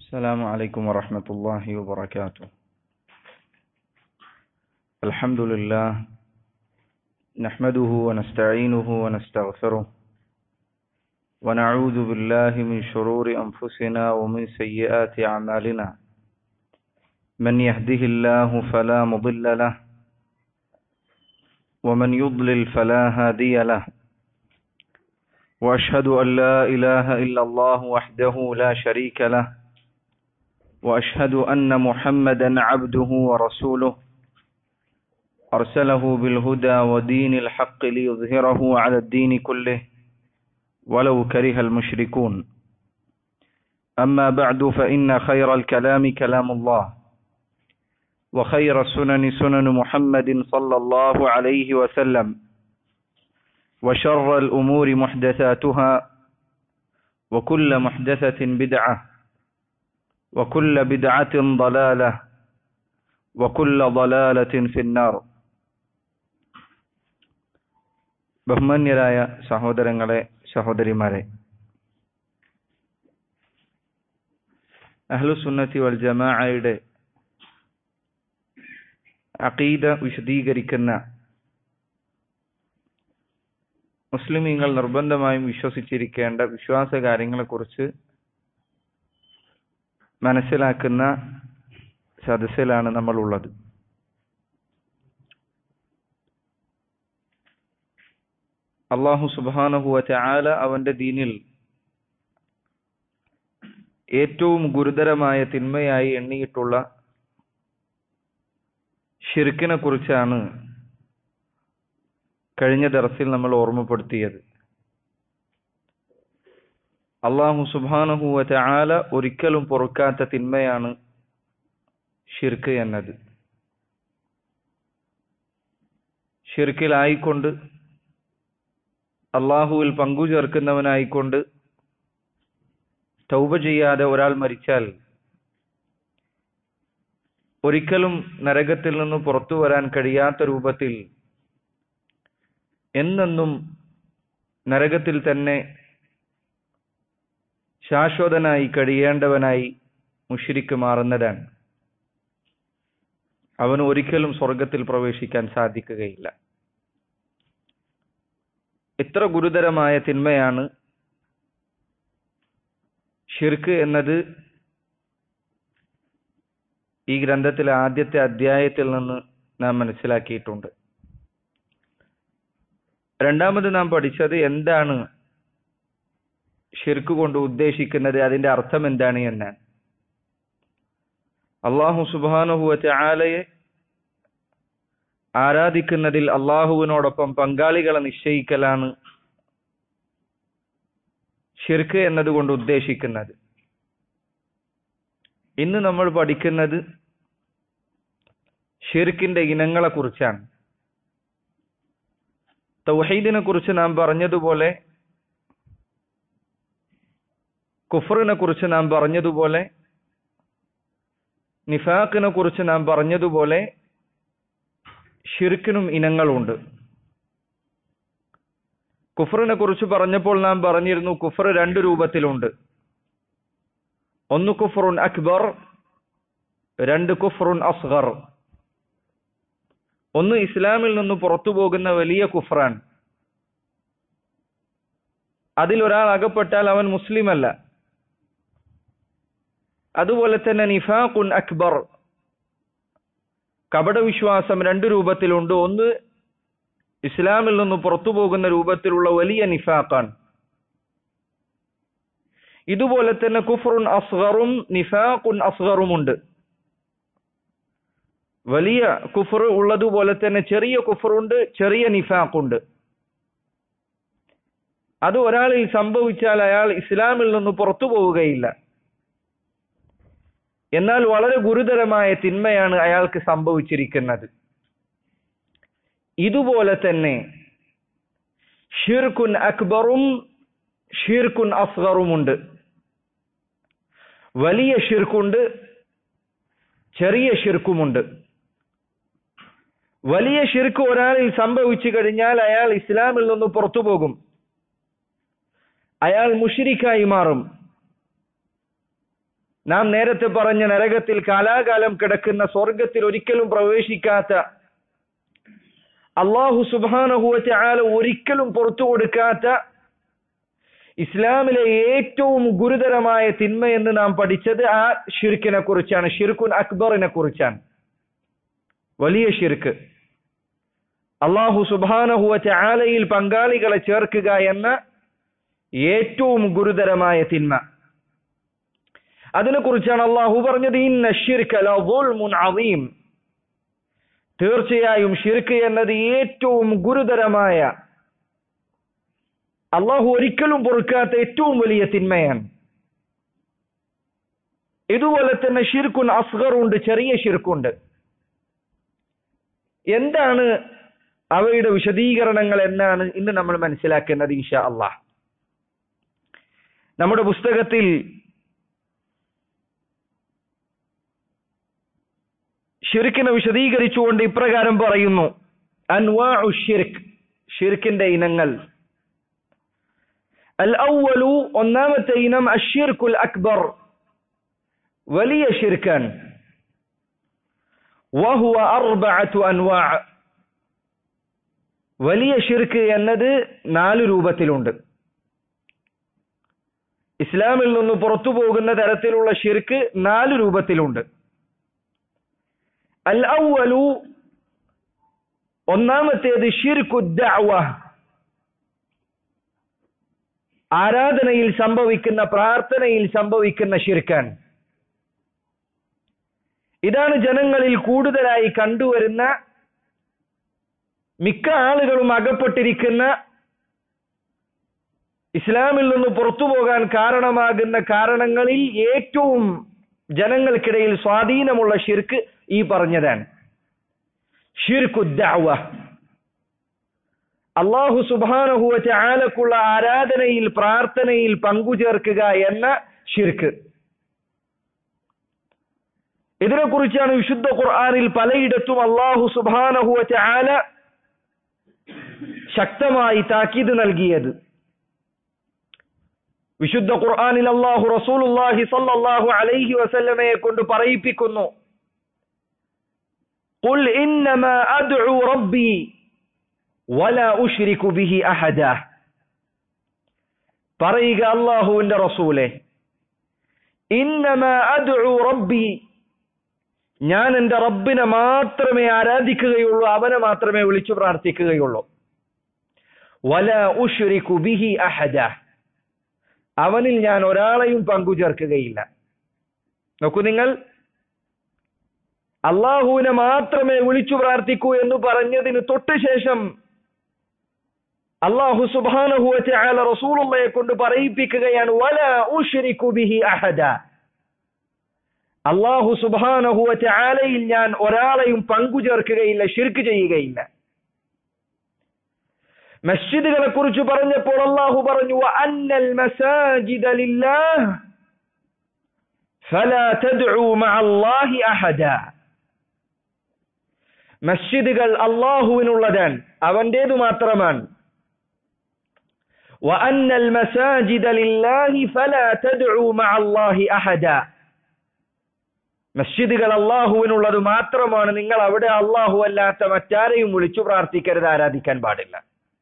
السلام عليكم ورحمة الله وبركاته الحمد لله نحمده ونستعينه ونستغفره ونعوذ بالله من شرور أنفسنا ومن سيئات أعمالنا من يهده الله فلا مضل له ومن يضلل فلا هادي له واشهد ان لا اله الا الله وحده لا شريك له واشهد ان محمدا عبده ورسوله ارسله بالهدى ودين الحق ليظهره على الدين كله ولو كره المشركون اما بعد فان خير الكلام كلام الله وخير السنن سنن محمد صلى الله عليه وسلم وشر الأمور محدثاتها وكل محدثة بدعة وكل بدعة ضلالة وكل ضلالة في النار ബഹുമാന്യരായ സഹോദരങ്ങളെ സഹോദരിമാരെ അഹ്ലുസുന്നത്തി വൽ ജമാഅയുടെ അഖീദ വിശദീകരിക്കുന്ന മുസ്ലിമീങ്ങൾ നിർബന്ധമായും വിശ്വസിച്ചിരിക്കേണ്ട വിശ്വാസ കാര്യങ്ങളെക്കുറിച്ച് മനസ്സിലാക്കുന്ന സദസ്സിലാണ് നമ്മൾ ഉള്ളത് അള്ളാഹു സുബാനഹുവ ചാല അവന്റെ ദീനിൽ ഏറ്റവും ഗുരുതരമായ തിന്മയായി എണ്ണിയിട്ടുള്ള ഷിർക്കിനെ കുറിച്ചാണ് കഴിഞ്ഞ ദർസിൽ നമ്മൾ ഓർമ്മപ്പെടുത്തിയത് അള്ളാഹു സുബാനഹുവറ്റ ആല ഒരിക്കലും പൊറുക്കാത്ത തിന്മയാണ് ഷിർക്ക് എന്നത് ഷിർക്കിലായിക്കൊണ്ട് അള്ളാഹുവിൽ പങ്കു ചേർക്കുന്നവനായിക്കൊണ്ട് തൗബ ചെയ്യാതെ ഒരാൾ മരിച്ചാൽ ഒരിക്കലും നരകത്തിൽ നിന്ന് പുറത്തു വരാൻ കഴിയാത്ത രൂപത്തിൽ എന്നെന്നും നരകത്തിൽ തന്നെ ശാശ്വതനായി കഴിയേണ്ടവനായി മുഷിരിക്ക് മാറുന്നതാണ് അവന് ഒരിക്കലും സ്വർഗത്തിൽ പ്രവേശിക്കാൻ സാധിക്കുകയില്ല എത്ര ഗുരുതരമായ തിന്മയാണ് ഷിർക്ക് എന്നത് ഈ ഗ്രന്ഥത്തിലെ ആദ്യത്തെ അധ്യായത്തിൽ നിന്ന് നാം മനസ്സിലാക്കിയിട്ടുണ്ട് രണ്ടാമത് നാം പഠിച്ചത് എന്താണ് ഷിർക്ക് കൊണ്ട് ഉദ്ദേശിക്കുന്നത് അതിന്റെ അർത്ഥം എന്താണ് എന്നാണ് അള്ളാഹു സുബാനുഹുവറ്റ ആലയെ ആരാധിക്കുന്നതിൽ അള്ളാഹുവിനോടൊപ്പം പങ്കാളികളെ നിശ്ചയിക്കലാണ് ഷിർക്ക് എന്നതുകൊണ്ട് ഉദ്ദേശിക്കുന്നത് ഇന്ന് നമ്മൾ പഠിക്കുന്നത് ഷിർക്കിന്റെ ഇനങ്ങളെ കുറിച്ചാണ് തൗഹീദിനെ കുറിച്ച് നാം പറഞ്ഞതുപോലെ കുഫറിനെ കുറിച്ച് നാം പറഞ്ഞതുപോലെ നിഫാഖിനെ കുറിച്ച് നാം പറഞ്ഞതുപോലെ ഷിർക്കിനും ഇനങ്ങളുണ്ട് കുഫറിനെ കുറിച്ച് പറഞ്ഞപ്പോൾ നാം പറഞ്ഞിരുന്നു കുഫർ രണ്ട് രൂപത്തിലുണ്ട് ഒന്ന് കുഫറുൻ അക്ബർ രണ്ട് കുഫറുൻ അസ്ഗർ ഒന്ന് ഇസ്ലാമിൽ നിന്ന് പുറത്തു പോകുന്ന വലിയ കുഫറാണ് അതിൽ ഒരാൾ അകപ്പെട്ടാൽ അവൻ മുസ്ലിം അല്ല അതുപോലെ തന്നെ നിഫാഖുൻ അക്ബർ കപടവിശ്വാസം രണ്ട് രൂപത്തിലുണ്ട് ഒന്ന് ഇസ്ലാമിൽ നിന്ന് പുറത്തു പോകുന്ന രൂപത്തിലുള്ള വലിയ നിഫാഖാണ് ഇതുപോലെ തന്നെ കുഫറുൻ അസ്ഗറും നിഫാഖുൻ അസ്ഗറുമുണ്ട് വലിയ കുഫർ ഉള്ളതുപോലെ തന്നെ ചെറിയ കുഫറുണ്ട് ചെറിയ നിഫാഖുണ്ട് അത് ഒരാളിൽ സംഭവിച്ചാൽ അയാൾ ഇസ്ലാമിൽ നിന്ന് പുറത്തു പോവുകയില്ല എന്നാൽ വളരെ ഗുരുതരമായ തിന്മയാണ് അയാൾക്ക് സംഭവിച്ചിരിക്കുന്നത് ഇതുപോലെ തന്നെ ഷിർക്കുൻ അക്ബറും ഷിർക്കുൻ അസ്ഗറുമുണ്ട് വലിയ ഷിർക്കുണ്ട് ചെറിയ ഷിർക്കുമുണ്ട് വലിയ ഷിർക്ക് ഒരാളിൽ സംഭവിച്ചു കഴിഞ്ഞാൽ അയാൾ ഇസ്ലാമിൽ നിന്ന് പുറത്തു പോകും അയാൾ മുഷിരിക്കായി മാറും നാം നേരത്തെ പറഞ്ഞ നരകത്തിൽ കാലാകാലം കിടക്കുന്ന സ്വർഗത്തിൽ ഒരിക്കലും പ്രവേശിക്കാത്ത അള്ളാഹു സുബാനഹുവറ്റ ആല ഒരിക്കലും പുറത്തു കൊടുക്കാത്ത ഇസ്ലാമിലെ ഏറ്റവും ഗുരുതരമായ തിന്മയെന്ന് നാം പഠിച്ചത് ആ ഷിർക്കിനെ കുറിച്ചാണ് ഷിർക്കുൻ അക്ബറിനെ കുറിച്ചാണ് വലിയ ഷിർക്ക് അള്ളാഹു സുബാനഹുവറ്റ ആലയിൽ പങ്കാളികളെ ചേർക്കുക എന്ന ഏറ്റവും ഗുരുതരമായ തിന്മ അതിനെക്കുറിച്ചാണ് അള്ളാഹു പറഞ്ഞത് ഇന്ന ഷിർക്ക് അലീം തീർച്ചയായും ഷിർക്ക് എന്നത് ഏറ്റവും ഗുരുതരമായ അള്ളാഹു ഒരിക്കലും പൊറുക്കാത്ത ഏറ്റവും വലിയ തിന്മയാണ് ഇതുപോലെ തന്നെ ഷിർക്കുൻ അസ്ഗറുണ്ട് ചെറിയ ഷിർക്കുണ്ട് എന്താണ് അവയുടെ വിശദീകരണങ്ങൾ എന്നാണ് ഇന്ന് നമ്മൾ മനസ്സിലാക്കേണ്ടത് ഇൻഷാ അള്ളാഹ് നമ്മുടെ പുസ്തകത്തിൽ ഷിർക്കിനെ വിശദീകരിച്ചുകൊണ്ട് ഇപ്രകാരം പറയുന്നു അൻവാ ഷിർക്ക് ഷിർക്കിന്റെ ഇനങ്ങൾ അൽ ഔവലു ഒന്നാമത്തെ ഇനം അഷിർക്കുൽ അക്ബർ വലിയ ഷിർക്കാൻ വഹുവ അർബഅത്തു അൻവാ വലിയ ഷിർക്ക് എന്നത് നാല് രൂപത്തിലുണ്ട് ഇസ്ലാമിൽ നിന്ന് പുറത്തു പോകുന്ന തരത്തിലുള്ള ഷിർക്ക് നാല് രൂപത്തിലുണ്ട് അൽ ഔവലു ഒന്നാമത്തേത് ഷിർക്കു ദഅവ ആരാധനയിൽ സംഭവിക്കുന്ന പ്രാർത്ഥനയിൽ സംഭവിക്കുന്ന ഷിർക്കാൻ ഇതാണ് ജനങ്ങളിൽ കൂടുതലായി കണ്ടുവരുന്ന മിക്ക ആളുകളും അകപ്പെട്ടിരിക്കുന്ന ഇസ്ലാമിൽ നിന്ന് പുറത്തു പോകാൻ കാരണമാകുന്ന കാരണങ്ങളിൽ ഏറ്റവും ജനങ്ങൾക്കിടയിൽ സ്വാധീനമുള്ള ഷിർക്ക് ഈ പറഞ്ഞതാണ് ഷിർക്കുദ്ദാവ അള്ളാഹു സുബാനഹുവറ്റ ആലക്കുള്ള ആരാധനയിൽ പ്രാർത്ഥനയിൽ പങ്കുചേർക്കുക എന്ന ഷിർക്ക് ഇതിനെക്കുറിച്ചാണ് വിശുദ്ധ ഖുർആാനിൽ പലയിടത്തും അള്ളാഹു സുബാനഹുവറ്റ ആല ശക്തമായി താക്കീത് നൽകിയത് വിശുദ്ധ ഖുർആാനിൽ അള്ളാഹു റസൂലുല്ലാഹി സല്ലല്ലാഹു അലൈഹി വസല്ലമയെ കൊണ്ട് പറയിപ്പിക്കുന്നു قل إنما أدعو ربي ولا أشرك به أحدا പറയുക അള്ളാഹുവിന്റെ റസൂലെ ഇന്നമ അദ്ഉ റബ്ബി ഞാൻ എൻ്റെ റബ്ബിനെ മാത്രമേ ആരാധിക്കുകയുള്ളൂ അവനെ മാത്രമേ വിളിച്ചു പ്രാർത്ഥിക്കുകയുള്ളൂ വല ഉഷ്രിക്കു ബിഹി അഹദ അവനിൽ ഞാൻ ഒരാളെയും പങ്കുചേർക്കുകയില്ല നോക്കൂ നിങ്ങൾ അള്ളാഹുവിനെ മാത്രമേ വിളിച്ചു പ്രാർത്ഥിക്കൂ എന്ന് പറഞ്ഞതിന് തൊട്ട് ശേഷം അള്ളാഹു സുബാനഹുവറ്റ റസൂലുള്ളയെ കൊണ്ട് പറയിപ്പിക്കുകയാണ് വല ഉഷ്രിക്കു ബിഹി അഹദ അള്ളാഹു സുബാനഹുവറ്റ ആലയിൽ ഞാൻ ഒരാളെയും പങ്കുചേർക്കുകയില്ല ഷിർക്ക് ചെയ്യുകയില്ല മസ്ജിദുകളെ കുറിച്ച് പറഞ്ഞപ്പോൾ അള്ളാഹു പറഞ്ഞു അന്നൽ മസാജിദ ലില്ലാഹ് فلا تدعوا مع الله أحدا മസ്ജിദുകൾ അള്ളാഹുവിനുള്ളതാണ് അവന്റേതു മാത്രമാണ് وأن المساجد لله فلا تدعوا مع الله أحدا മസ്ജിദുകൾ അള്ളാഹുവിനുള്ളത് മാത്രമാണ് നിങ്ങൾ അവിടെ അള്ളാഹു അല്ലാത്ത മറ്റാരെയും വിളിച്ചു പ്രാർത്ഥിക്കരുത് ആരാധിക്കാൻ പാടില്ല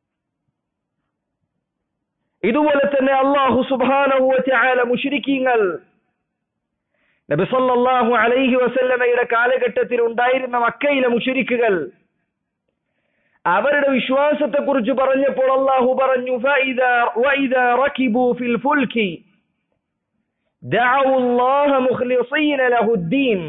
ഇതുപോലെ തന്നെ അള്ളാഹു സുബാനഹുല മുഷിരിക്കീങ്ങൾ നബി സല്ലല്ലാഹു അലൈഹി വസല്ലമയുടെ കാലഘട്ടത്തിൽ ഉണ്ടായിരുന്ന മക്കയിലെ മുഷിരിക്കുകൾ അവരുടെ വിശ്വാസത്തെ കുറിച്ച് പറഞ്ഞപ്പോൾ അള്ളാഹു പറഞ്ഞു وَإِذَا رَكِبُوا فِي الْفُلْكِ دعوا الله مخلصين له الدين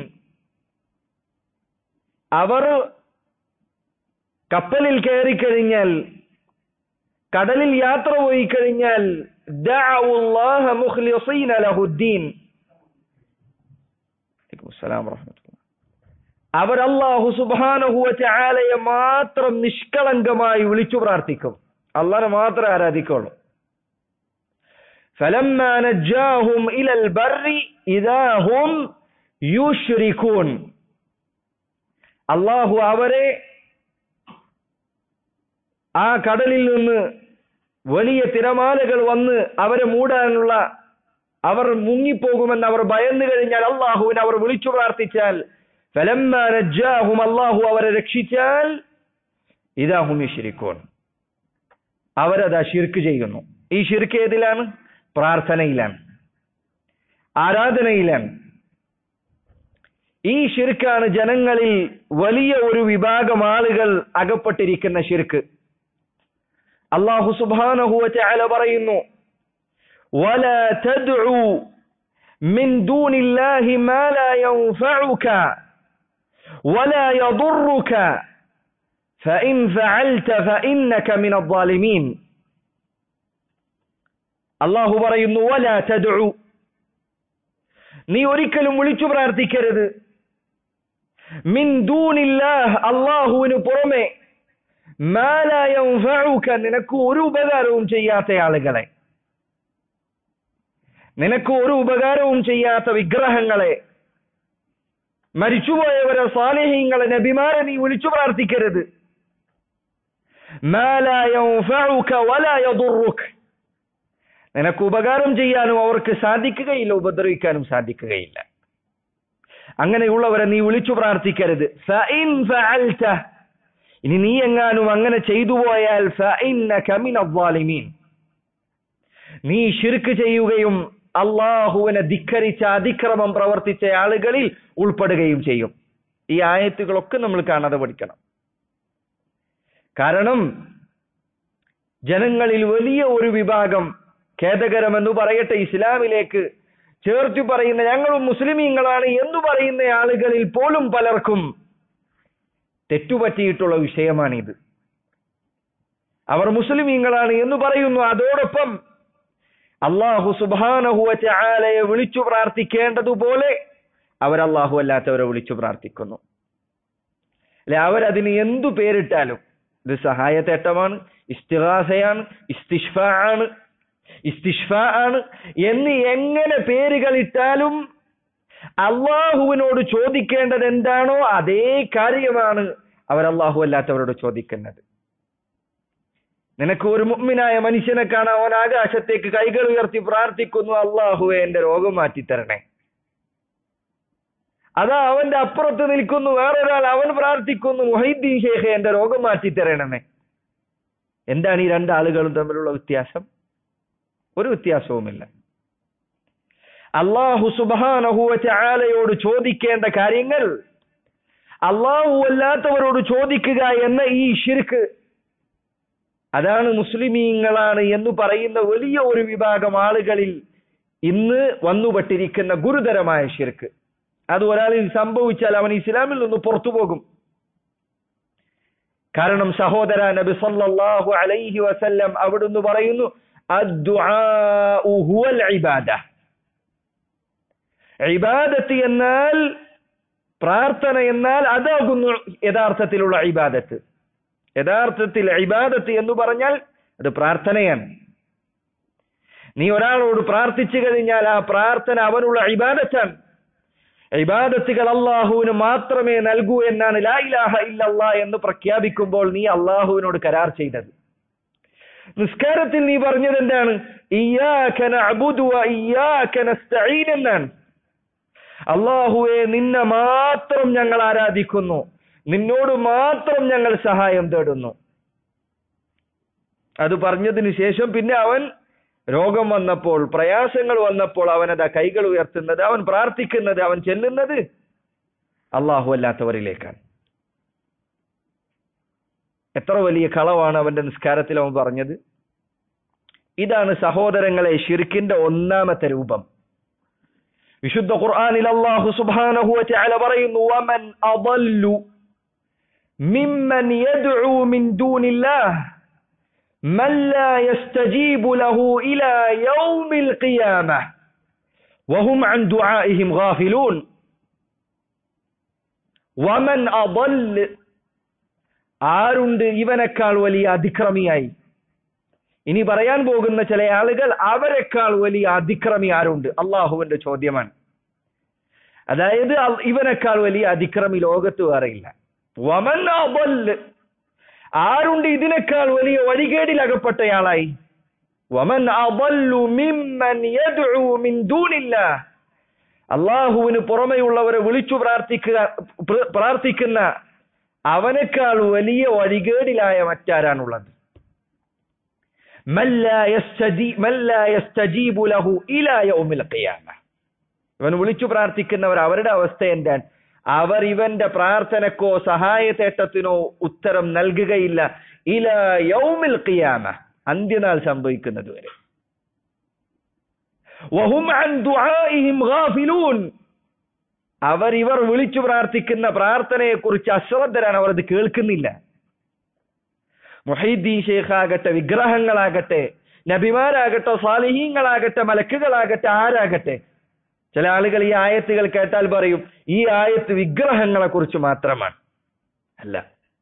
അവർ കപ്പലിൽ കയറി കഴിഞ്ഞാൽ കടലിൽ യാത്ര പോയി കഴിഞ്ഞാൽ دعوا الله مخلصين له الدين അവർ അള്ളാഹു സുബാനഹുവറ്റ ആലയെ മാത്രം നിഷ്കളങ്കമായി വിളിച്ചു പ്രാർത്ഥിക്കും അള്ളാനെ മാത്രമേ ആരാധിക്കുള്ളൂ فلما نجاهم إلى البر إذا هم يشركون അള്ളാഹു അവരെ ആ കടലിൽ നിന്ന് വലിയ തിരമാലകൾ വന്ന് അവരെ മൂടാനുള്ള അവർ മുങ്ങിപ്പോകുമെന്ന് അവർ ഭയന്നു കഴിഞ്ഞാൽ അള്ളാഹുവിനെ അവർ വിളിച്ചു പ്രാർത്ഥിച്ചാൽ ഫലമ്മ നജ്ജാഹും അള്ളാഹു അവരെ രക്ഷിച്ചാൽ ഇതാഹും യശ്രിക്കോൻ അവരതാ ഷിർക്ക് ചെയ്യുന്നു ഈ ഷിർക്ക് ഏതിലാണ് പ്രാർത്ഥനയിലാണ് ആരാധനയിലാണ് ഈ ഷിർക്കാണ് ജനങ്ങളിൽ വലിയ ഒരു വിഭാഗം ആളുകൾ അകപ്പെട്ടിരിക്കുന്ന ഷിർക്ക് അള്ളാഹു സുബാനഹുവ ചാല പറയുന്നു ولا تدعو من دون الله ما لا ينفعك ولا يضرك فإن فعلت فإنك من الظالمين അള്ളാഹു പറയുന്നു വല തദു നീ ഒരിക്കലും വിളിച്ചു പ്രാർത്ഥിക്കരുത് മിൻ ദൂനില്ലാഹ് അള്ളാഹുവിന് പുറമെ മാലായൂക്ക നിനക്ക് ഒരു ഉപകാരവും ചെയ്യാത്ത ആളുകളെ നിനക്ക് ഒരു ഉപകാരവും ചെയ്യാത്ത വിഗ്രഹങ്ങളെ മരിച്ചുപോയവരെ സാലേഹ്യങ്ങളെ നബിമാരെ നീ വിളിച്ചു പ്രാർത്ഥിക്കരുത് നിനക്ക് ഉപകാരം ചെയ്യാനും അവർക്ക് സാധിക്കുകയില്ല ഉപദ്രവിക്കാനും സാധിക്കുകയില്ല അങ്ങനെയുള്ളവരെ നീ വിളിച്ചു പ്രാർത്ഥിക്കരുത് ഇനി നീ എങ്ങാനും അങ്ങനെ ചെയ്തു പോയാൽ നീ ഷിർക്ക് ചെയ്യുകയും അള്ളാഹുവിനെ ധിക്കരിച്ച അതിക്രമം പ്രവർത്തിച്ച ആളുകളിൽ ഉൾപ്പെടുകയും ചെയ്യും ഈ ആയത്തുകളൊക്കെ നമ്മൾ കാണാതെ പഠിക്കണം കാരണം ജനങ്ങളിൽ വലിയ ഒരു വിഭാഗം ഖേദകരമെന്ന് പറയട്ടെ ഇസ്ലാമിലേക്ക് ചേർത്തി പറയുന്ന ഞങ്ങളും മുസ്ലിമീങ്ങളാണ് എന്ന് പറയുന്ന ആളുകളിൽ പോലും പലർക്കും തെറ്റുപറ്റിയിട്ടുള്ള വിഷയമാണിത് അവർ മുസ്ലിമീങ്ങളാണ് എന്ന് പറയുന്നു അതോടൊപ്പം അള്ളാഹു സുബാനഹുവറ്റ ആലയെ വിളിച്ചു പ്രാർത്ഥിക്കേണ്ടതുപോലെ അവർ അള്ളാഹു അല്ലാത്തവരെ വിളിച്ചു പ്രാർത്ഥിക്കുന്നു അല്ലെ അവരതിന് എന്തു പേരിട്ടാലും ഇത് സഹായത്തേട്ടമാണ് ഇസ്തിഹാസയാണ് ഇസ്തിഷ്ഫ ആണ് ഇസ്തിഷ്ഫ ആണ് എന്ന് എങ്ങനെ പേരുകൾ ഇട്ടാലും അള്ളാഹുവിനോട് ചോദിക്കേണ്ടത് എന്താണോ അതേ കാര്യമാണ് അവർ അള്ളാഹു അല്ലാത്തവരോട് ചോദിക്കുന്നത് നിനക്ക് ഒരു മുഗ്മിനായ മനുഷ്യനെ കാണാൻ അവൻ ആകാശത്തേക്ക് കൈകൾ ഉയർത്തി പ്രാർത്ഥിക്കുന്നു അള്ളാഹുവെ എന്റെ രോഗം മാറ്റിത്തരണേ അതാ അവന്റെ അപ്പുറത്ത് നിൽക്കുന്നു വേറൊരാൾ അവൻ പ്രാർത്ഥിക്കുന്നു മുഹൈദ്ദീൻ ഷേഖ് എന്റെ രോഗം മാറ്റിത്തരണമേ എന്താണ് ഈ രണ്ടാളുകളും തമ്മിലുള്ള വ്യത്യാസം ഒരു വ്യത്യാസവുമില്ല അള്ളാഹു സുബാനഹുവ ചാലയോട് ചോദിക്കേണ്ട കാര്യങ്ങൾ അള്ളാഹു അല്ലാത്തവരോട് ചോദിക്കുക എന്ന ഈ ഷിർക്ക് അതാണ് മുസ്ലിമീങ്ങളാണ് എന്ന് പറയുന്ന വലിയ ഒരു വിഭാഗം ആളുകളിൽ ഇന്ന് വന്നുപെട്ടിരിക്കുന്ന ഗുരുതരമായ ഷിർക്ക് അത് ഒരാളിൽ സംഭവിച്ചാൽ അവൻ ഇസ്ലാമിൽ നിന്ന് പുറത്തു പോകും കാരണം സഹോദര നബി സല്ലല്ലാഹു അലൈഹി വസല്ലം അവിടുന്ന് പറയുന്നു അദ്ദുആഉ ഹുവൽ ഇബാദ ഇബാദത്ത് എന്നാൽ പ്രാർത്ഥന എന്നാൽ അതാകുന്നു യഥാർത്ഥത്തിലുള്ള ഇബാദത്ത് യഥാർത്ഥത്തിൽ ഇബാദത്ത് എന്ന് പറഞ്ഞാൽ അത് പ്രാർത്ഥനയാണ് നീ ഒരാളോട് പ്രാർത്ഥിച്ചു കഴിഞ്ഞാൽ ആ പ്രാർത്ഥന അവനുള്ള ഇബാദത്താണ് ഇബാദത്തുകൾ അള്ളാഹുവിന് മാത്രമേ നൽകൂ എന്നാണ് ലാ ഇലാഹ ഇല്ലല്ലാ എന്ന് പ്രഖ്യാപിക്കുമ്പോൾ നീ അള്ളാഹുവിനോട് കരാർ ചെയ്തത് നിസ്കാരത്തിൽ നീ പറഞ്ഞത് എന്താണ് ഇയ്യാക നഅ്ബുദു വ ഇയ്യാക നസ്തഈൻ എന്നാണ് അള്ളാഹുവെ നിന്നെ മാത്രം ഞങ്ങൾ ആരാധിക്കുന്നു നിന്നോട് മാത്രം ഞങ്ങൾ സഹായം തേടുന്നു അത് പറഞ്ഞതിന് ശേഷം പിന്നെ അവൻ രോഗം വന്നപ്പോൾ പ്രയാസങ്ങൾ വന്നപ്പോൾ അവനത് കൈകൾ ഉയർത്തുന്നത് അവൻ പ്രാർത്ഥിക്കുന്നത് അവൻ ചെല്ലുന്നത് അള്ളാഹു അല്ലാത്തവരിലേക്കാണ് എത്ര വലിയ കളവാണ് അവന്റെ നിസ്കാരത്തിൽ അവൻ പറഞ്ഞത് ഇതാണ് സഹോദരങ്ങളെ ഷിർക്കിന്റെ ഒന്നാമത്തെ രൂപം വിശുദ്ധ ഖുർആനിൽ അല്ലാഹു സുബ്ഹാനഹു വതആല പറയുന്നു വമൻ അദല്ലു മിമ്മൻ യദ്ഉ മിൻ ദൂനില്ലാഹ് من لا يستجيب له إلى يوم القيامة وهم عن دعائهم غافلون ومن أضل ആരുണ്ട് ഇവനേക്കാൾ വലിയ അതിക്രമിയായി ഇനി പറയാൻ പോകുന്ന ചില ആളുകൾ അവരെക്കാൾ വലിയ അതിക്രമി ആരുണ്ട് അള്ളാഹുവിന്റെ ചോദ്യമാണ് അതായത് ഇവനേക്കാൾ വലിയ അതിക്രമി ലോകത്ത് വേറെയില്ല വമൻ അബല് ആരുണ്ട് ഇതിനേക്കാൾ വലിയ വഴികേടിൽ അകപ്പെട്ടയാളായി വമൻ അദല്ലു മിമ്മൻ യദ്ഉ മിൻ ദൂനില്ലാഹ് അള്ളാഹുവിന് പുറമെയുള്ളവരെ വിളിച്ചു പ്രാർത്ഥിക്കുക പ്ര- പ്രാർത്ഥിക്കുന്ന അവനേക്കാൾ വലിയ വഴികേടിലായ മറ്റാരാണുള്ളത് മൻ ലാ യസ്തജീ- മൻ ലാ യസ്തജീബു ലഹു ഇലാ യൗമിൽ ഖിയാമ ഇവൻ വിളിച്ചു പ്രാർത്ഥിക്കുന്നവർ അവരുടെ അവസ്ഥ എന്താണ് അവർ ഇവന്റെ പ്രാർത്ഥനക്കോ സഹായതേട്ടത്തിനോ ഉത്തരം നൽകുകയില്ല ഇല യൗമിൽ ഖിയാമ അന്ത്യനാൾ സംഭവിക്കുന്നത് വരെ വഹും അൻ ദുആഇഹിം ഗാഫിലൂൻ അവർ ഇവർ വിളിച്ചു പ്രാർത്ഥിക്കുന്ന പ്രാർത്ഥനയെ കുറിച്ച് അശ്രദ്ധരാണ് അവർ അത് കേൾക്കുന്നില്ല മുഹീദ്ദീ ഷേഖ് ആകട്ടെ വിഗ്രഹങ്ങളാകട്ടെ നബിമാരാകട്ടെ സാലിഹീങ്ങളാകട്ടെ മലക്കുകളാകട്ടെ ആരാകട്ടെ ചില ആളുകൾ ഈ ആയത്തുകൾ കേട്ടാൽ പറയും ഈ ആയത്ത് വിഗ്രഹങ്ങളെ കുറിച്ച് മാത്രമാണ് അല്ല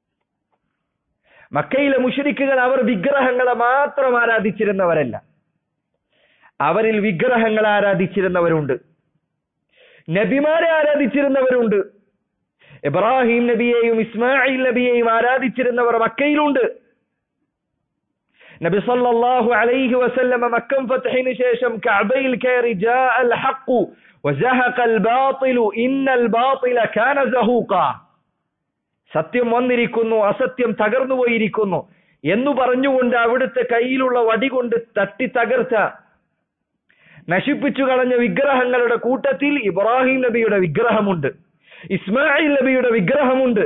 മക്കയിലെ മുഷരിക്കുകൾ അവർ വിഗ്രഹങ്ങളെ മാത്രം ആരാധിച്ചിരുന്നവരല്ല അവരിൽ വിഗ്രഹങ്ങൾ ആരാധിച്ചിരുന്നവരുണ്ട് നബിമാരെ ആരാധിച്ചിരുന്നവരുണ്ട് ഇബ്രാഹിം നബിയെയും ഇസ്മായിൽ നബിയെയും ആരാധിച്ചിരുന്നവർ മക്കയിലുണ്ട് നബി സല്ലല്ലാഹു അലൈഹി വസല്ലമ മക്കം ഫത്ഹിന് ശേഷം കഅബയിൽ കയറി ജാ അൽ ഹഖ് വസഹഖ അൽ ബാതിൽ ഇന്നൽ ബാതില കാന സഹൂഖ സത്യം വന്നിരിക്കുന്നു അസത്യം തകർന്നു പോയിരിക്കുന്നു എന്ന് പറഞ്ഞുകൊണ്ട് അവിടുത്തെ കയ്യിലുള്ള വടി കൊണ്ട് തട്ടി തകർച്ച നശിപ്പിച്ചു കളഞ്ഞ വിഗ്രഹങ്ങളുടെ കൂട്ടത്തിൽ ഇബ്രാഹിം നബിയുടെ വിഗ്രഹമുണ്ട് ഇസ്മായിൽ നബിയുടെ വിഗ്രഹമുണ്ട്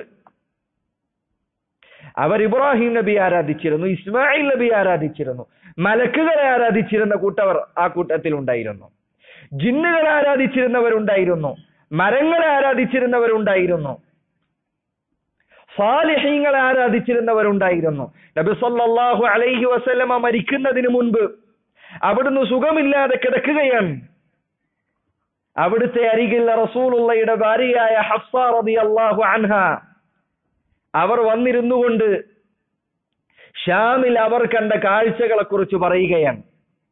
അവർ ഇബ്രാഹിം നബി ആരാധിച്ചിരുന്നു ഇസ്മായിൽ നബി ആരാധിച്ചിരുന്നു മലക്കുകളെ ആരാധിച്ചിരുന്ന കൂട്ടവർ ആ കൂട്ടത്തിൽ ഉണ്ടായിരുന്നു ജിന്നുകളെ ആരാധിച്ചിരുന്നവരുണ്ടായിരുന്നു മരങ്ങളെ ആരാധിച്ചിരുന്നവരുണ്ടായിരുന്നു സാലിഹീങ്ങളെ ആരാധിച്ചിരുന്നവരുണ്ടായിരുന്നു നബി സല്ലല്ലാഹു അലൈഹി വസല്ലമ മരിക്കുന്നതിന് മുൻപ് അവിടുന്ന് സുഖമില്ലാതെ കിടക്കുകയാണ് അവിടുത്തെ അരികിൽ റസൂലുള്ളയുടെ ഭാര്യയായ ഹഫ്സ റളിയല്ലാഹു അൻഹ അവർ വന്നിരുന്നു കൊണ്ട് ഷാമിൽ അവർ കണ്ട കാഴ്ചകളെ കുറിച്ച് പറയുകയാണ്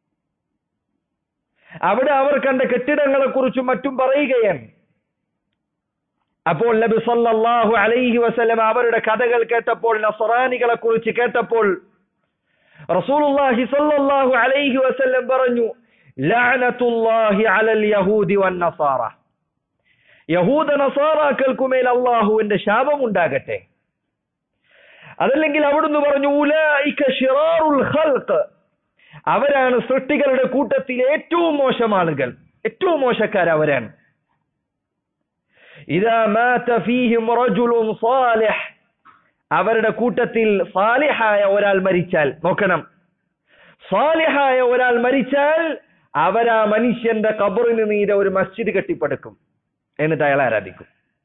അവിടെ അവർ കണ്ട കെട്ടിടങ്ങളെ കുറിച്ചും മറ്റും പറയുകയാണ് അപ്പോൾ നബി സല്ലല്ലാഹു അലൈഹി വസല്ലം അവരുടെ കഥകൾ കേട്ടപ്പോൾ നസറാനികളെ കുറിച്ച് കേട്ടപ്പോൾ റസൂലുള്ളാഹി സല്ലല്ലാഹു അലൈഹി വസല്ലം പറഞ്ഞു ലഅനത്തുല്ലാഹി അലൽ യഹൂദി വൻ നസാറ യഹൂദ നസാറാക്കൾക്കുമേൽ അള്ളാഹുവിന്റെ ശാപം ഉണ്ടാകട്ടെ അതല്ലെങ്കിൽ അവിടുന്ന് പറഞ്ഞു ഉലൈക ഷിറാറുൽ ഖൽഖ് അവരാണ് സൃഷ്ടികളുടെ കൂട്ടത്തിൽ ഏറ്റവും മോശം ആളുകൾ ഏറ്റവും മോശക്കാർ അവരാണ് ഇതാ മാത ഫീഹിം റജുലുൻ സാലിഹ് അവരുടെ കൂട്ടത്തിൽ സാലിഹായ ഒരാൾ മരിച്ചാൽ നോക്കണം സാലിഹായ ഒരാൾ മരിച്ചാൽ അവരാ മനുഷ്യന്റെ കബറിന് നീരെ ഒരു മസ്ജിദ് കെട്ടിപ്പടുക്കും എന്നിട്ട് അയാൾ ആരാധിക്കും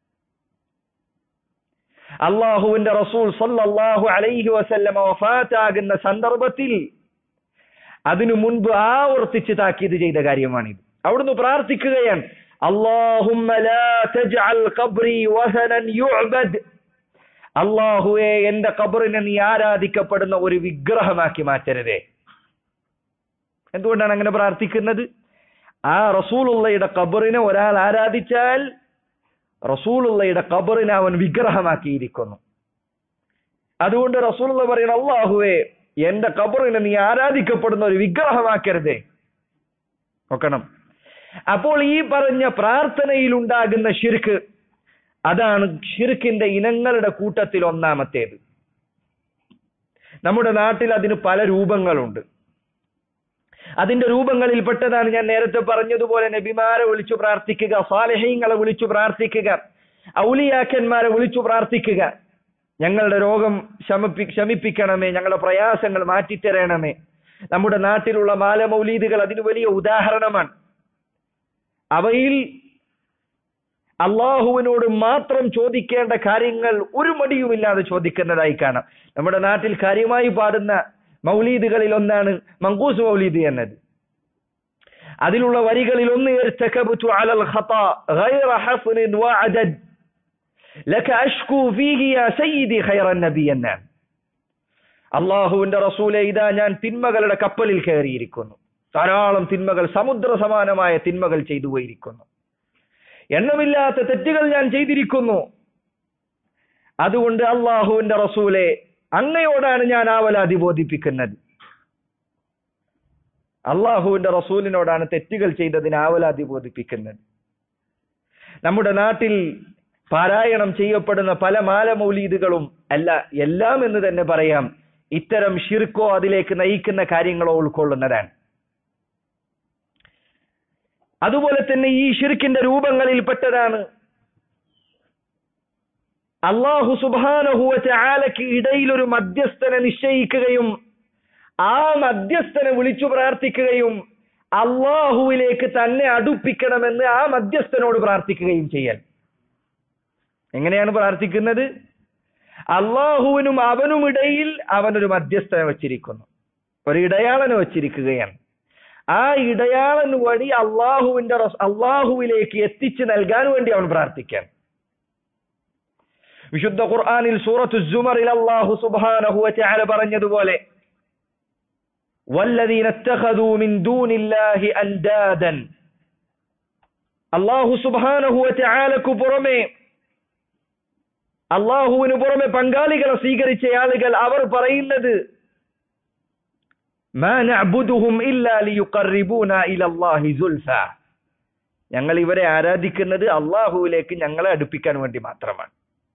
അള്ളാഹുവിന്റെ റസൂൽ സല്ലല്ലാഹു അലൈഹി വസല്ലമ വഫാത്താകുന്ന സന്ദർഭത്തിൽ അതിനു മുൻപ് ആവർത്തിച്ച് താക്കീത് ചെയ്ത കാര്യമാണിത് അവിടുന്ന് പ്രാർത്ഥിക്കുകയാണ് അള്ളാഹുമ്മ ലാ തജ്അൽ ഖബ്രി വസനൻ യുഅബദ് അള്ളാഹുവെ എന്റെ ഖബറിനെ നീ ആരാധിക്കപ്പെടുന്ന ഒരു വിഗ്രഹമാക്കി മാറ്റരുതേ എന്തുകൊണ്ടാണ് അങ്ങനെ പ്രാർത്ഥിക്കുന്നത് ആ റസൂലുള്ളയുടെ ഖബറിനെ ഒരാൾ ആരാധിച്ചാൽ റസൂലുള്ളയുടെ ഖബറിനെ അവൻ വിഗ്രഹമാക്കിയിരിക്കുന്നു അതുകൊണ്ട് റസൂലുള്ള പറയുന്ന അള്ളാഹുവെ എന്റെ ഖബറിനെ നീ ആരാധിക്കപ്പെടുന്ന ഒരു വിഗ്രഹമാക്കരുതേ നോക്കണം അപ്പോൾ ഈ പറഞ്ഞ പ്രാർത്ഥനയിൽ ഉണ്ടാകുന്ന ഷിർക്ക് അതാണ് ഷിർക്കിന്റെ ഇനങ്ങളുടെ കൂട്ടത്തിൽ ഒന്നാമത്തേത് നമ്മുടെ നാട്ടിൽ അതിന് പല രൂപങ്ങളുണ്ട് അതിന്റെ രൂപങ്ങളിൽപ്പെട്ടതാണ് ഞാൻ നേരത്തെ പറഞ്ഞതുപോലെ നബിമാരെ വിളിച്ചു പ്രാർത്ഥിക്കുക സാലഹീങ്ങളെ വിളിച്ചു പ്രാർത്ഥിക്കുക ഔലിയാക്കന്മാരെ വിളിച്ചു പ്രാർത്ഥിക്കുക ഞങ്ങളുടെ രോഗം ശമിപ്പി ശമിപ്പിക്കണമേ ഞങ്ങളുടെ പ്രയാസങ്ങൾ മാറ്റിത്തരണമേ നമ്മുടെ നാട്ടിലുള്ള മാലമൗലീദുകൾ അതിന് വലിയ ഉദാഹരണമാണ് അവയിൽ അള്ളാഹുവിനോട് മാത്രം ചോദിക്കേണ്ട കാര്യങ്ങൾ ഒരു മടിയുമില്ലാതെ ചോദിക്കുന്നതായി കാണാം നമ്മുടെ നാട്ടിൽ കാര്യമായി പാടുന്ന മൗലീദുകളിൽ ഒന്നാണ് മങ്കൂസ് മൗലീദ് എന്നത് അതിലുള്ള വരികളിൽ ഒന്ന് ഇർതകബ്തു അലൽ ഖതാ ഗൈറ ഹസ്നിൻ വഅദദ് ലക അഷ്കു ഫീഹി യാ സയ്യിദി ഖൈറൻ നബി എന്നാണ് അള്ളാഹുവിന്റെ റസൂലെ ഇതാ ഞാൻ തിന്മകളുടെ കപ്പലിൽ കയറിയിരിക്കുന്നു ധാരാളം തിന്മകൾ സമുദ്ര സമാനമായ തിന്മകൾ ചെയ്തു പോയിരിക്കുന്നു എണ്ണമില്ലാത്ത തെറ്റുകൾ ഞാൻ ചെയ്തിരിക്കുന്നു അതുകൊണ്ട് അള്ളാഹുവിന്റെ റസൂലെ അങ്ങയോടാണ് ഞാൻ ആവലാതി ബോധിപ്പിക്കുന്നത് അള്ളാഹുവിന്റെ റസൂലിനോടാണ് തെറ്റുകൾ ചെയ്തതിന് ആവലാതി ബോധിപ്പിക്കുന്നത് നമ്മുടെ നാട്ടിൽ പാരായണം ചെയ്യപ്പെടുന്ന പല മാലമൗലീദുകളും അല്ല എല്ലാം എന്ന് തന്നെ പറയാം ഇത്തരം ഷിർക്കോ അതിലേക്ക് നയിക്കുന്ന കാര്യങ്ങളോ ഉൾക്കൊള്ളുന്നതാണ് അതുപോലെ തന്നെ ഈ ഷിർക്കിന്റെ രൂപങ്ങളിൽപ്പെട്ടതാണ് അള്ളാഹു സുബാനഹുവറ്റ ആലയ്ക്ക് ഇടയിൽ ഒരു മധ്യസ്ഥനെ നിശ്ചയിക്കുകയും ആ മധ്യസ്ഥനെ വിളിച്ചു പ്രാർത്ഥിക്കുകയും അള്ളാഹുവിലേക്ക് തന്നെ അടുപ്പിക്കണമെന്ന് ആ മധ്യസ്ഥനോട് പ്രാർത്ഥിക്കുകയും ചെയ്യൽ എങ്ങനെയാണ് പ്രാർത്ഥിക്കുന്നത് അള്ളാഹുവിനും അവനും ഇടയിൽ അവനൊരു മധ്യസ്ഥനെ വച്ചിരിക്കുന്നു ഒരു ഇടയാളനെ വച്ചിരിക്കുകയാണ് ആ ഇടയാളൻ വഴി അള്ളാഹുവിന്റെ അള്ളാഹുവിലേക്ക് എത്തിച്ചു നൽകാൻ വേണ്ടി അവൻ പ്രാർത്ഥിക്കാൻ വിശുദ്ധ ഖുർആനിൽ സൂറത്തു ജുമറിൽ അള്ളാഹു സുബ്ഹാനഹു വതആല പറഞ്ഞതുപോലെ والذين اتخذوا من دون الله اندادا അള്ളാഹു സുബ്ഹാനഹു വതആലക്കു പുറമെ അള്ളാഹുവിന് പുറമെ പങ്കാളികളെ സ്വീകരിച്ച ആളുകൾ അവർ പറയുന്നത് ما نعبدهم إلا ليقربونا إلى الله زلفى ഞങ്ങൾ ഇവരെ ആരാധിക്കുന്നത് അള്ളാഹുവിലേക്ക് ഞങ്ങളെ അടുപ്പിക്കാൻ വേണ്ടി മാത്രമാണ്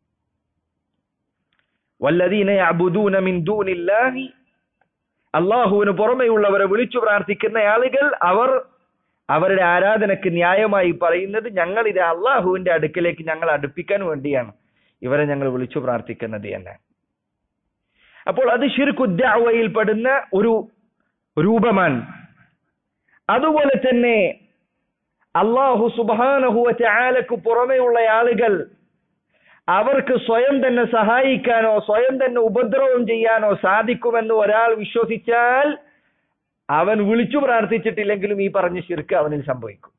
വല്ലദീന യഅബുദൂന മിൻ ദൂനില്ലാഹി അള്ളാഹുവിന് പുറമെയുള്ളവരെ വിളിച്ചു പ്രാർത്ഥിക്കുന്ന ആളുകൾ അവർ അവരുടെ ആരാധനക്ക് ന്യായമായി പറയുന്നത് ഞങ്ങൾ ഇത് അള്ളാഹുവിന്റെ അടുക്കലേക്ക് ഞങ്ങൾ അടുപ്പിക്കാൻ വേണ്ടിയാണ് ഇവരെ ഞങ്ങൾ വിളിച്ചു പ്രാർത്ഥിക്കുന്നത് എന്ന് അപ്പോൾ അത് ഷിർക്കുദ്ദാവയിൽ പെടുന്ന ഒരു രൂപമാണ് അതുപോലെ തന്നെ അള്ളാഹു സുബാനഹുവറ്റ ആലക്ക് പുറമെയുള്ള ആളുകൾ അവർക്ക് സ്വയം തന്നെ സഹായിക്കാനോ സ്വയം തന്നെ ഉപദ്രവം ചെയ്യാനോ സാധിക്കുമെന്ന് ഒരാൾ വിശ്വസിച്ചാൽ അവൻ വിളിച്ചു പ്രാർത്ഥിച്ചിട്ടില്ലെങ്കിലും ഈ പറഞ്ഞ ശിർക്ക് അവനിൽ സംഭവിക്കും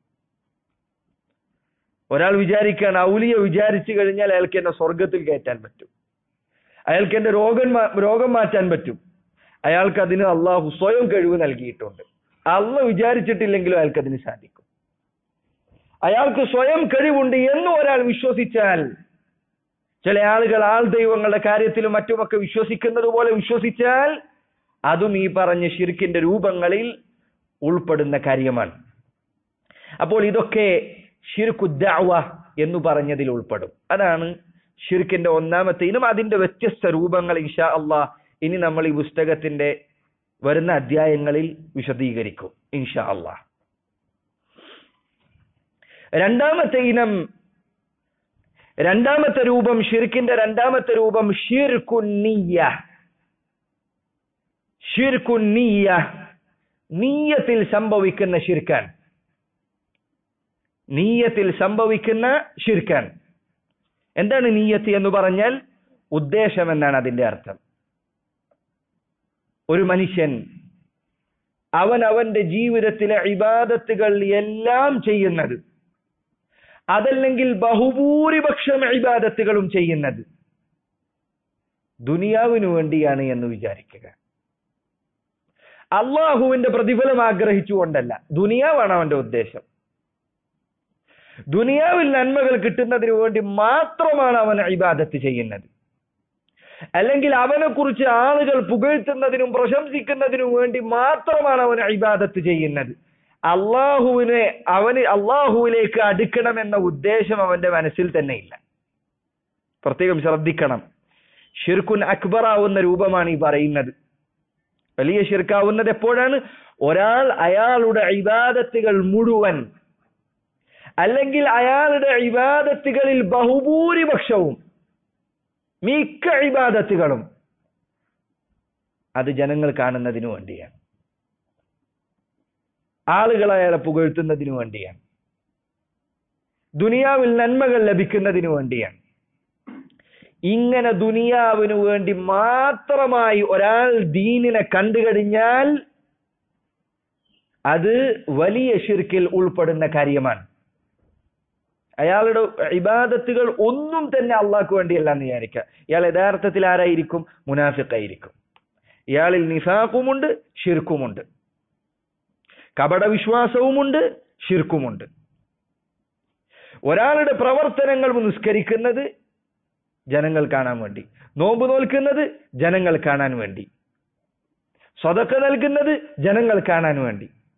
ഒരാൾ വിചാരിക്കുകയാണ് ഔലിയ വിചാരിച്ചു കഴിഞ്ഞാൽ അയാൾക്ക് എന്നെ സ്വർഗത്തിൽ കയറ്റാൻ പറ്റും അയാൾക്ക് എന്റെ രോഗം രോഗം മാറ്റാൻ പറ്റും അയാൾക്ക് അതിന് അള്ളാഹു സ്വയം കഴിവ് നൽകിയിട്ടുണ്ട് അള്ള വിചാരിച്ചിട്ടില്ലെങ്കിലും അയാൾക്ക് അതിന് സാധിക്കും അയാൾക്ക് സ്വയം കഴിവുണ്ട് എന്ന് ഒരാൾ വിശ്വസിച്ചാൽ ചില ആളുകൾ ആൾ ദൈവങ്ങളുടെ കാര്യത്തിലും മറ്റുമൊക്കെ വിശ്വസിക്കുന്നത് പോലെ വിശ്വസിച്ചാൽ അതും ഈ പറഞ്ഞ ഷിർക്കിന്റെ രൂപങ്ങളിൽ ഉൾപ്പെടുന്ന കാര്യമാണ് അപ്പോൾ ഇതൊക്കെ ഷിർക്കുദ്ദാവ എന്ന് പറഞ്ഞതിൽ ഉൾപ്പെടും അതാണ് ഷിർക്കിന്റെ ഒന്നാമത്തെ ഇനം അതിന്റെ വ്യത്യസ്ത രൂപങ്ങൾ ഇൻഷാ അള്ളാഹ് ഇനി നമ്മൾ ഈ പുസ്തകത്തിന്റെ വരുന്ന അധ്യായങ്ങളിൽ വിശദീകരിക്കും ഇൻഷാ അള്ളാഹ് രണ്ടാമത്തെ ഇനം രണ്ടാമത്തെ രൂപം ഷിർക്കിന്റെ രണ്ടാമത്തെ രൂപം ഷിർക്കുന്നിയ ഷിർക്കുന്നിയ നീയത്തിൽ സംഭവിക്കുന്ന ഷിർക്കാൻ നീയത്തിൽ സംഭവിക്കുന്ന ഷിർക്കാൻ എന്താണ് നീയത്ത് എന്ന് പറഞ്ഞാൽ ഉദ്ദേശം എന്നാണ് അതിന്റെ അർത്ഥം ഒരു മനുഷ്യൻ അവൻ അവന്റെ ജീവിതത്തിലെ ഇബാദത്തുകൾ എല്ലാം ചെയ്യുന്നത് അതല്ലെങ്കിൽ ബഹുഭൂരിപക്ഷം ഇബാദത്തുകളും ചെയ്യുന്നത് ദുനിയാവിനു വേണ്ടിയാണ് എന്ന് വിചാരിക്കുക അള്ളാഹുവിന്റെ പ്രതിഫലം ആഗ്രഹിച്ചുകൊണ്ടല്ല ദുനിയാവാണ് അവന്റെ ഉദ്ദേശം ദുനിയാവിൽ നന്മകൾ കിട്ടുന്നതിന് വേണ്ടി മാത്രമാണ് അവൻ ഇബാദത്ത് ചെയ്യുന്നത് അല്ലെങ്കിൽ അവനെ കുറിച്ച് ആളുകൾ പുകഴ്ത്തുന്നതിനും പ്രശംസിക്കുന്നതിനും വേണ്ടി മാത്രമാണ് അവൻ ഇബാദത്ത് ചെയ്യുന്നത് അള്ളാഹുവിനെ അവന് അള്ളാഹുവിലേക്ക് അടുക്കണമെന്ന ഉദ്ദേശം അവന്റെ മനസ്സിൽ തന്നെ ഇല്ല പ്രത്യേകം ശ്രദ്ധിക്കണം ഷിർക്കുൻ അക്ബർ ആവുന്ന രൂപമാണ് ഈ പറയുന്നത് വലിയ ഷിർക്കാവുന്നത് എപ്പോഴാണ് ഒരാൾ അയാളുടെ ഇബാദത്തുകൾ മുഴുവൻ അല്ലെങ്കിൽ അയാളുടെ ഇബാദത്തുകളിൽ ബഹുഭൂരിപക്ഷവും മിക്ക ഇബാദത്തുകളും അത് ജനങ്ങൾ കാണുന്നതിനു വേണ്ടിയാണ് ആളുകൾ അയാളെ പുകഴ്ത്തുന്നതിനു വേണ്ടിയാണ് ദുനിയാവിൽ നന്മകൾ ലഭിക്കുന്നതിനു വേണ്ടിയാണ് ഇങ്ങനെ ദുനിയാവിനു വേണ്ടി മാത്രമായി ഒരാൾ ദീനിനെ കണ്ടുകഴിഞ്ഞാൽ അത് വലിയ ഷിർക്കിൽ ഉൾപ്പെടുന്ന കാര്യമാണ് അയാളുടെ ഇബാദത്തുകൾ ഒന്നും തന്നെ അള്ളാഹ്ക്ക് വേണ്ടിയല്ല എന്ന് വിചാരിക്കുക ഇയാൾ യഥാർത്ഥത്തിൽ ആരായിരിക്കും മുനാഫിക്കായിരിക്കും ഇയാളിൽ നിഫാഖുമുണ്ട് ഷിർക്കുമുണ്ട് കപട വിശ്വാസവുമുണ്ട് ഷിർക്കുമുണ്ട് ഒരാളുടെ പ്രവർത്തനങ്ങൾ നിസ്കരിക്കുന്നത് ജനങ്ങൾ കാണാൻ വേണ്ടി നോമ്പ് നോൽക്കുന്നത് ജനങ്ങൾ കാണാൻ വേണ്ടി സ്വതക്ക നൽകുന്നത് ജനങ്ങൾ കാണാൻ വേണ്ടി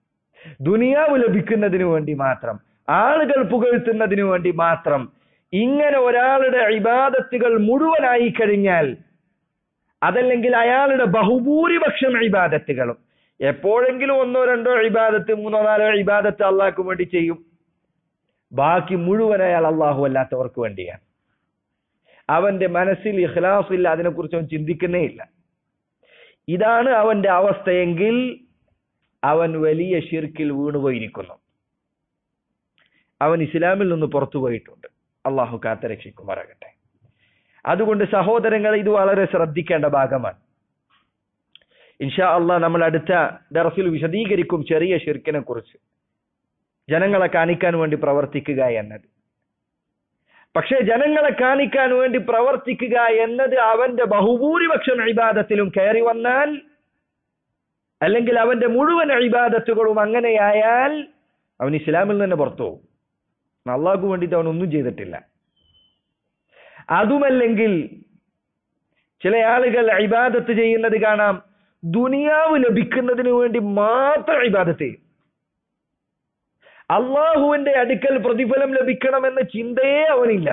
ദുനിയാവ് ലഭിക്കുന്നതിന് വേണ്ടി മാത്രം ആളുകൾ പുകഴ്ത്തുന്നതിന് വേണ്ടി മാത്രം ഇങ്ങനെ ഒരാളുടെ ഇബാദത്തുകൾ മുഴുവനായി കഴിഞ്ഞാൽ അതല്ലെങ്കിൽ അയാളുടെ ബഹുഭൂരിപക്ഷം ഇബാദത്തുകളും എപ്പോഴെങ്കിലും ഒന്നോ രണ്ടോ ഇബാദത്ത് മൂന്നോ നാലോ ഇബാദത്ത് അള്ളാഹ്ക്ക് വേണ്ടി ചെയ്യും ബാക്കി മുഴുവൻ അയാൾ അള്ളാഹു അല്ലാത്തവർക്ക് വേണ്ടിയാണ് അവന്റെ മനസ്സിൽ ഇഖ്ലാസ് ഇല്ല അതിനെക്കുറിച്ച് അവൻ ചിന്തിക്കുന്നേ ഇല്ല ഇതാണ് അവന്റെ അവസ്ഥയെങ്കിൽ അവൻ വലിയ ഷിർക്കിൽ വീണുപോയിരിക്കുന്നു അവൻ ഇസ്ലാമിൽ നിന്ന് പുറത്തു പോയിട്ടുണ്ട് അള്ളാഹു കാത്തരക്ഷിക്കുമാറാകട്ടെ അതുകൊണ്ട് സഹോദരങ്ങൾ ഇത് വളരെ ശ്രദ്ധിക്കേണ്ട ഭാഗമാണ് ഇൻഷാ അള്ളാഹ് നമ്മൾ അടുത്ത ദർസിൽ വിശദീകരിക്കും ചെറിയ ഷിർക്കിനെ കുറിച്ച് ജനങ്ങളെ കാണിക്കാൻ വേണ്ടി പ്രവർത്തിക്കുക എന്നത് പക്ഷേ ജനങ്ങളെ കാണിക്കാൻ വേണ്ടി പ്രവർത്തിക്കുക എന്നത് അവന്റെ ബഹുഭൂരിപക്ഷം ഇബാദത്തിലും കയറി വന്നാൽ അല്ലെങ്കിൽ അവന്റെ മുഴുവൻ ഇബാദത്തുകളും അങ്ങനെയായാൽ അവൻ ഇസ്ലാമിൽ നിന്ന് പുറത്തു പോകും അള്ളാഹ്ക്ക് വേണ്ടിയിട്ട് അവൻ ഒന്നും ചെയ്തിട്ടില്ല അതുമല്ലെങ്കിൽ ചില ആളുകൾ ഇബാദത്ത് ചെയ്യുന്നത് കാണാം ദുനിയാവ് ലഭിക്കുന്നതിന് വേണ്ടി മാത്രം ഇബാദത്ത് ചെയ്യും അള്ളാഹുവിന്റെ അടുക്കൽ പ്രതിഫലം ലഭിക്കണമെന്ന ചിന്തയേ അവനില്ല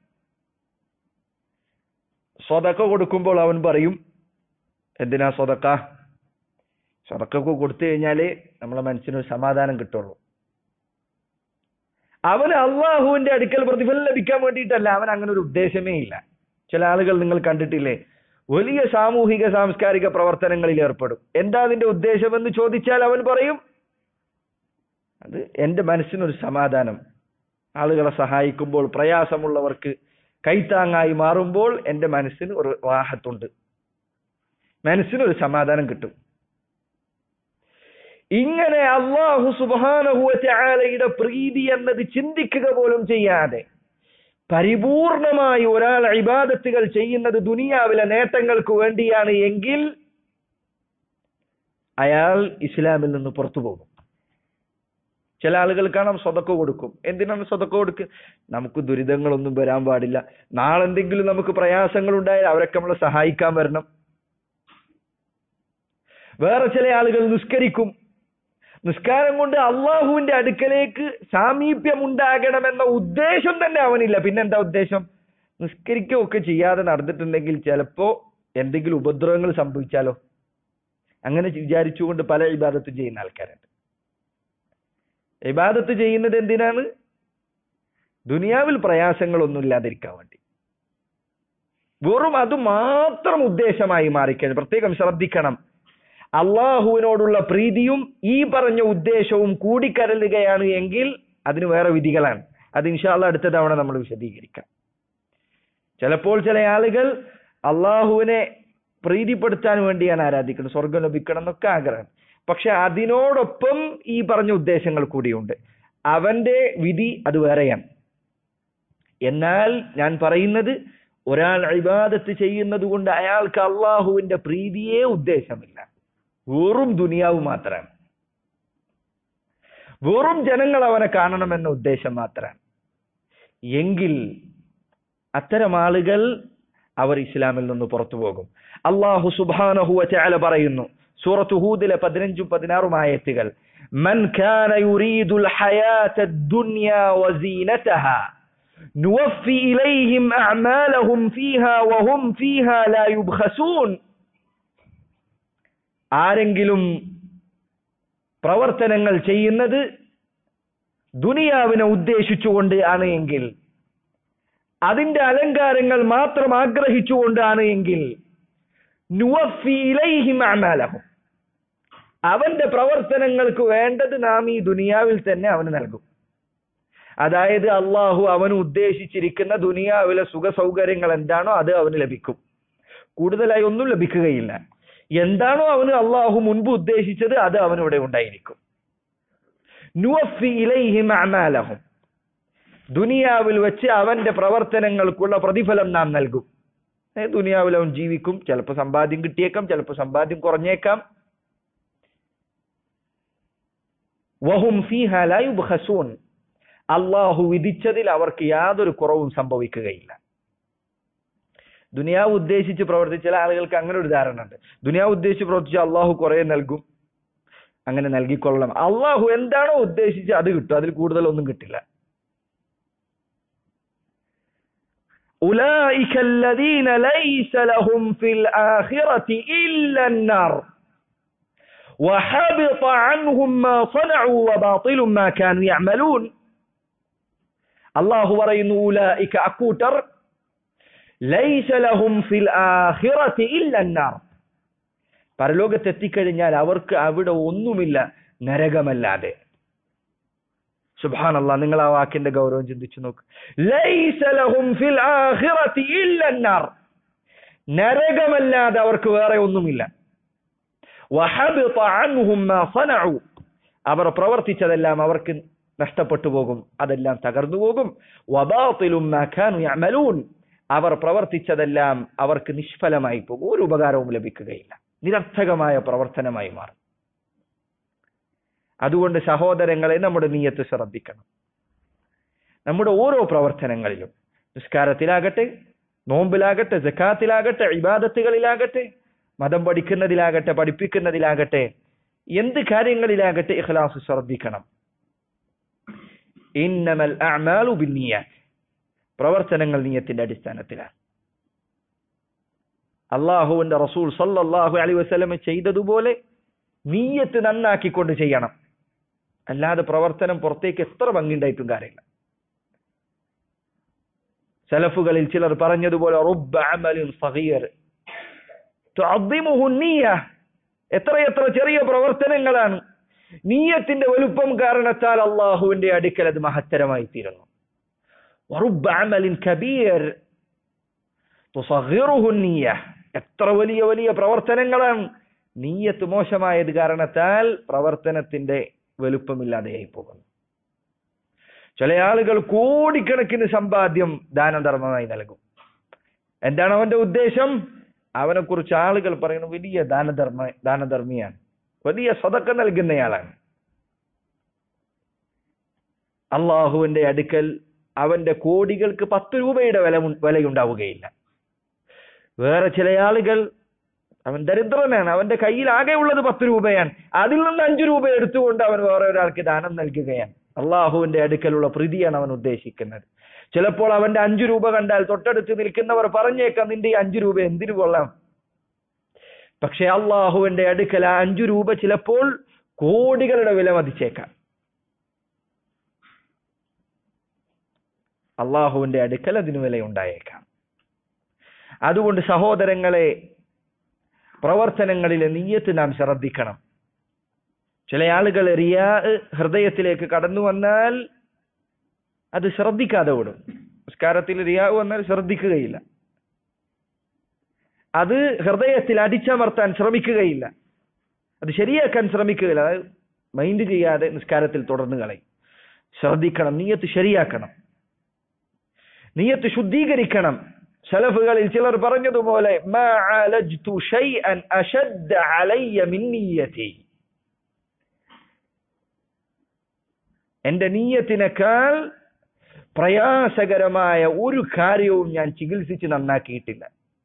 സ്വതക്ക കൊടുക്കുമ്പോൾ അവൻ പറയും എന്തിനാ സ്വതക്ക സ്വതക്കൊക്കെ കൊടുത്തു കഴിഞ്ഞാലേ നമ്മളെ മനസ്സിനൊരു സമാധാനം കിട്ടുള്ളൂ അവന് അള്ളാഹുവിന്റെ അടുക്കൽ പ്രതിഫലം ലഭിക്കാൻ വേണ്ടിയിട്ടല്ല അവൻ അങ്ങനെ ഒരു ഉദ്ദേശമേ ഇല്ല ചില ആളുകൾ നിങ്ങൾ കണ്ടിട്ടില്ലേ വലിയ സാമൂഹിക സാംസ്കാരിക പ്രവർത്തനങ്ങളിൽ ഏർപ്പെടും എന്താ അതിന്റെ ഉദ്ദേശമെന്ന് ചോദിച്ചാൽ അവൻ പറയും അത് എന്റെ മനസ്സിനൊരു സമാധാനം ആളുകളെ സഹായിക്കുമ്പോൾ പ്രയാസമുള്ളവർക്ക് കൈത്താങ്ങായി മാറുമ്പോൾ എന്റെ മനസ്സിന് ഒരു വാഹത്തുണ്ട് മനസ്സിനൊരു സമാധാനം കിട്ടും ഇങ്ങനെ അള്ളാഹു സുബാനഹുവലയുടെ പ്രീതി എന്നത് ചിന്തിക്കുക പോലും ചെയ്യാതെ പരിപൂർണമായി ഒരാൾ ഇബാദത്തുകൾ ചെയ്യുന്നത് ദുനിയാവിലെ നേട്ടങ്ങൾക്ക് വേണ്ടിയാണ് എങ്കിൽ അയാൾ ഇസ്ലാമിൽ നിന്ന് പുറത്തു പോകും ചില ആളുകൾ കാണാം സ്വതക്ക കൊടുക്കും എന്തിനാണ് സ്വതക്ക കൊടുക്കുക നമുക്ക് ദുരിതങ്ങളൊന്നും വരാൻ പാടില്ല നാളെ എന്തെങ്കിലും നമുക്ക് പ്രയാസങ്ങൾ ഉണ്ടായാൽ അവരൊക്കെ നമ്മളെ സഹായിക്കാൻ വരണം വേറെ ചില ആളുകൾ നിസ്കരിക്കും നിസ്കാരം കൊണ്ട് അള്ളാഹുവിന്റെ അടുക്കലേക്ക് സാമീപ്യം ഉണ്ടാകണമെന്ന ഉദ്ദേശം തന്നെ അവനില്ല പിന്നെന്താ ഉദ്ദേശം നിസ്കരിക്കുകയൊക്കെ ചെയ്യാതെ നടന്നിട്ടുണ്ടെങ്കിൽ ചിലപ്പോ എന്തെങ്കിലും ഉപദ്രവങ്ങൾ സംഭവിച്ചാലോ അങ്ങനെ വിചാരിച്ചുകൊണ്ട് പല ഇബാദത്തും ചെയ്യുന്ന ആൾക്കാരുണ്ട് ഇബാദത്ത് ചെയ്യുന്നത് എന്തിനാണ് ദുനിയാവിൽ പ്രയാസങ്ങളൊന്നും ഇല്ലാതിരിക്കാൻ വേണ്ടി വെറും അത് മാത്രം ഉദ്ദേശമായി മാറിക്കഴിഞ്ഞു പ്രത്യേകം ശ്രദ്ധിക്കണം അള്ളാഹുവിനോടുള്ള പ്രീതിയും ഈ പറഞ്ഞ ഉദ്ദേശവും കൂടിക്കരലുകയാണ് എങ്കിൽ അതിന് വേറെ വിധികളാണ് അത് ഇൻഷാല്ല അടുത്ത തവണ നമ്മൾ വിശദീകരിക്കാം ചിലപ്പോൾ ചില ആളുകൾ അള്ളാഹുവിനെ പ്രീതിപ്പെടുത്താൻ വേണ്ടിയാണ് ആരാധിക്കുന്നത് സ്വർഗം ലഭിക്കണം എന്നൊക്കെ ആഗ്രഹം പക്ഷെ അതിനോടൊപ്പം ഈ പറഞ്ഞ ഉദ്ദേശങ്ങൾ കൂടിയുണ്ട് അവന്റെ വിധി അത് വേറെയാണ് എന്നാൽ ഞാൻ പറയുന്നത് ഒരാൾ ഇബാദത്ത് ചെയ്യുന്നത് കൊണ്ട് അയാൾക്ക് അള്ളാഹുവിന്റെ പ്രീതിയേ ഉദ്ദേശമില്ല വെറും ദുനിയാവ് മാത്രമാണ് വെറും ജനങ്ങൾ അവനെ കാണണമെന്ന ഉദ്ദേശം മാത്രമാണ് എങ്കിൽ അത്തരം ആളുകൾ അവർ ഇസ്ലാമിൽ നിന്ന് പുറത്തു പോകും അള്ളാഹു സുബാനഹുവ ചാല പറയുന്നു സൂറത്ത് ഹൂദിലെ പതിനഞ്ചും പതിനാറും ആയത്തുകൾ من كان يريد الحياة الدنيا وزينتها نوفي إليهم أعمالهم فيها وهم فيها لا يبخسون ആരെങ്കിലും പ്രവർത്തനങ്ങൾ ചെയ്യുന്നത് ദുനിയാവിനെ ഉദ്ദേശിച്ചുകൊണ്ട് ആണ് എങ്കിൽ അതിന്റെ അലങ്കാരങ്ങൾ മാത്രം ആഗ്രഹിച്ചുകൊണ്ടാണ് എങ്കിൽ നുവഫി ഇലൈഹിം അമാലഹും അവന്റെ പ്രവർത്തനങ്ങൾക്ക് വേണ്ടത് നാം ഈ ദുനിയാവിൽ തന്നെ അവന് നൽകും അതായത് അള്ളാഹു അവന് ഉദ്ദേശിച്ചിരിക്കുന്ന ദുനിയാവിലെ സുഖ സൗകര്യങ്ങൾ എന്താണോ അത് അവന് ലഭിക്കും കൂടുതലായി ഒന്നും ലഭിക്കുകയില്ല എന്താണോ അവന് അള്ളാഹു മുൻപ് ഉദ്ദേശിച്ചത് അത് അവനിവിടെ ഉണ്ടായിരിക്കും നുവഫി ഇലൈഹിം അമാലഹും ദുനിയാവിൽ വെച്ച് അവന്റെ പ്രവർത്തനങ്ങൾക്കുള്ള പ്രതിഫലം നാം നൽകും ദുനിയാവിൽ അവൻ ജീവിക്കും ചിലപ്പോൾ സമ്പാദ്യം കിട്ടിയേക്കാം ചിലപ്പോൾ സമ്പാദ്യം കുറഞ്ഞേക്കാം വഹും ഫീഹാ ലാ യുബ്ഖസൂൻ അള്ളാഹു വിധിച്ചതിൽ അവർക്ക് യാതൊരു കുറവും സംഭവിക്കുകയില്ല ദുനിയാവ് ഉദ്ദേശിച്ച് പ്രവർത്തിച്ച ചില ആളുകൾക്ക് അങ്ങനെ ഒരു ധാരണ ഉണ്ട് ദുനിയാവ് ഉദ്ദേശിച്ച് പ്രവർത്തിച്ച അള്ളാഹു കുറെ നൽകും അങ്ങനെ നൽകിക്കൊള്ളണം അള്ളാഹു എന്താണോ ഉദ്ദേശിച്ചത് അത് കിട്ടും അതിൽ കൂടുതലൊന്നും കിട്ടില്ല أولئك الذين ليس لهم في الآخرة إلا النار وحبط عنهم ما صنعوا وباطل ما كانوا يعملون الله ورين أولئك أكوتر ليس لهم في الآخرة إلا النار പരലോകത്ത് എത്തിക്കഴിഞ്ഞാൽ അവർക്ക് അവിടെ ഒന്നുമില്ല നരകമല്ലാതെ സുബാനല്ല നിങ്ങൾ ആ വാക്കിന്റെ ഗൗരവം ചിന്തിച്ചു നോക്ക് ലൈസ ലഹും ഫിൽ ആഖിറതി ഇല്ല النار നരകമല്ലാതെ അവർക്ക് വേറെ ഒന്നുമില്ല വഹബിത അൻഹും മാ സനഉ അവർ പ്രവർത്തിച്ചതെല്ലാം അവർക്ക് നഷ്ടപ്പെട്ടു പോകും അതെല്ലാം തകർന്നു പോകും വബാതിലും മാ കാനു യഅമലൂൻ അവർ പ്രവർത്തിച്ചതെല്ലാം അവർക്ക് നിഷ്ഫലമായി പോകും ഒരു ഉപകാരവും ലഭിക്കുകയില്ല നിരർത്ഥകമായ പ്രവർത്തനമായി മാറും അതുകൊണ്ട് സഹോദരങ്ങളെ നമ്മുടെ നീയത്ത് ശ്രദ്ധിക്കണം നമ്മുടെ ഓരോ പ്രവർത്തനങ്ങളിലും നിസ്കാരത്തിലാകട്ടെ നോമ്പിലാകട്ടെ ജക്കാത്തിലാകട്ടെ ഇബാദത്തുകളിലാകട്ടെ മതം പഠിക്കുന്നതിലാകട്ടെ പഠിപ്പിക്കുന്നതിലാകട്ടെ എന്ത് കാര്യങ്ങളിലാകട്ടെ ഇഖ്ലാസ് ശ്രദ്ധിക്കണം ഇന്നമൽ അഅ്മാലു ബിന്നിയാത്ത് പ്രവർത്തനങ്ങൾ നീയത്തിന്റെ അടിസ്ഥാനത്തിലാണ് അള്ളാഹുവിന്റെ റസൂൽ സല്ലല്ലാഹു അലൈഹി വസല്ലം ചെയ്തതുപോലെ നീയത്ത് നന്നാക്കിക്കൊണ്ട് ചെയ്യണം അല്ലാതെ പ്രവർത്തനം പുറത്തേക്ക് എത്ര ഭംഗിയുണ്ടായിട്ടും കാര്യമില്ല സലഫുകളിൽ ചിലർ പറഞ്ഞതുപോലെ റുബ്ബ അമലിൻ സഗീർ തുഅദ്ദിമുഹു നിയ്യ എത്രയെത്ര ചെറിയ പ്രവർത്തനങ്ങളാണ് നീയത്തിന്റെ വലുപ്പം കാരണത്താൽ അള്ളാഹുവിന്റെ അടുക്കൽ അത് മഹത്തരമായി തീരുന്നു വറുബ്ബ അമലിൻ കബീർ തുസഗിറുഹു നിയ്യ എത്ര വലിയ വലിയ പ്രവർത്തനങ്ങളാണ് നീയത്ത് മോശമായത് കാരണത്താൽ പ്രവർത്തനത്തിന്റെ വലുപ്പമില്ലാതെയായി പോകുന്നു ചില ആളുകൾ കോടിക്കണക്കിന് സമ്പാദ്യം ദാനധർമ്മമായി നൽകും എന്താണ് അവന്റെ ഉദ്ദേശം അവനെ കുറിച്ച് ആളുകൾ പറയുന്നു വലിയ ദാനധർമ്മ ദാനധർമ്മിയാണ് വലിയ സ്വതക്ക നൽകുന്നയാളാണ് അള്ളാഹുവിന്റെ അടുക്കൽ അവന്റെ കോടികൾക്ക് പത്ത് രൂപയുടെ വില വിലയുണ്ടാവുകയില്ല വേറെ ചില ആളുകൾ അവൻ ദരിദ്രനാണ് അവന്റെ കയ്യിൽ ആകെ ഉള്ളത് പത്ത് രൂപയാണ് അതിൽ നിന്ന് അഞ്ചു രൂപ എടുത്തുകൊണ്ട് അവൻ വേറെ ഒരാൾക്ക് ദാനം നൽകുകയാണ് അള്ളാഹുവിന്റെ അടുക്കലുള്ള പ്രീതിയാണ് അവൻ ഉദ്ദേശിക്കുന്നത് ചിലപ്പോൾ അവന്റെ അഞ്ചു രൂപ കണ്ടാൽ തൊട്ടടുത്ത് നിൽക്കുന്നവർ പറഞ്ഞേക്കാം നിന്റെ ഈ അഞ്ചു രൂപ എന്തിനു കൊള്ളാം പക്ഷെ അള്ളാഹുവിന്റെ അടുക്കൽ ആ അഞ്ചു രൂപ ചിലപ്പോൾ കോടികളുടെ വില മതിച്ചേക്കാം അള്ളാഹുവിന്റെ അടുക്കൽ അതിന് വിലയുണ്ടായേക്കാം അതുകൊണ്ട് സഹോദരങ്ങളെ പ്രവർത്തനങ്ങളിലെ നീയത്ത് നാം ശ്രദ്ധിക്കണം ചില ആളുകൾ റിയാ ഹൃദയത്തിലേക്ക് കടന്നു വന്നാൽ അത് ശ്രദ്ധിക്കാതെ വിടും നിസ്കാരത്തിൽ റിയാ വന്നാൽ ശ്രദ്ധിക്കുകയില്ല അത് ഹൃദയത്തിൽ അടിച്ചമർത്താൻ ശ്രമിക്കുകയില്ല അത് ശരിയാക്കാൻ ശ്രമിക്കുകയില്ല അത് മൈൻഡ് ചെയ്യാതെ നിസ്കാരത്തിൽ തുടർന്ന് കളയും ശ്രദ്ധിക്കണം നീയത്ത് ശരിയാക്കണം നീയത്ത് ശുദ്ധീകരിക്കണം സലഫുകളിൽ ചിലർ പറഞ്ഞതുപോലെ എന്റെ നീയത്തിനേക്കാൾ പ്രയാസകരമായ ഒരു കാര്യവും ഞാൻ ചികിത്സിച്ച് നന്നാക്കിയിട്ടില്ല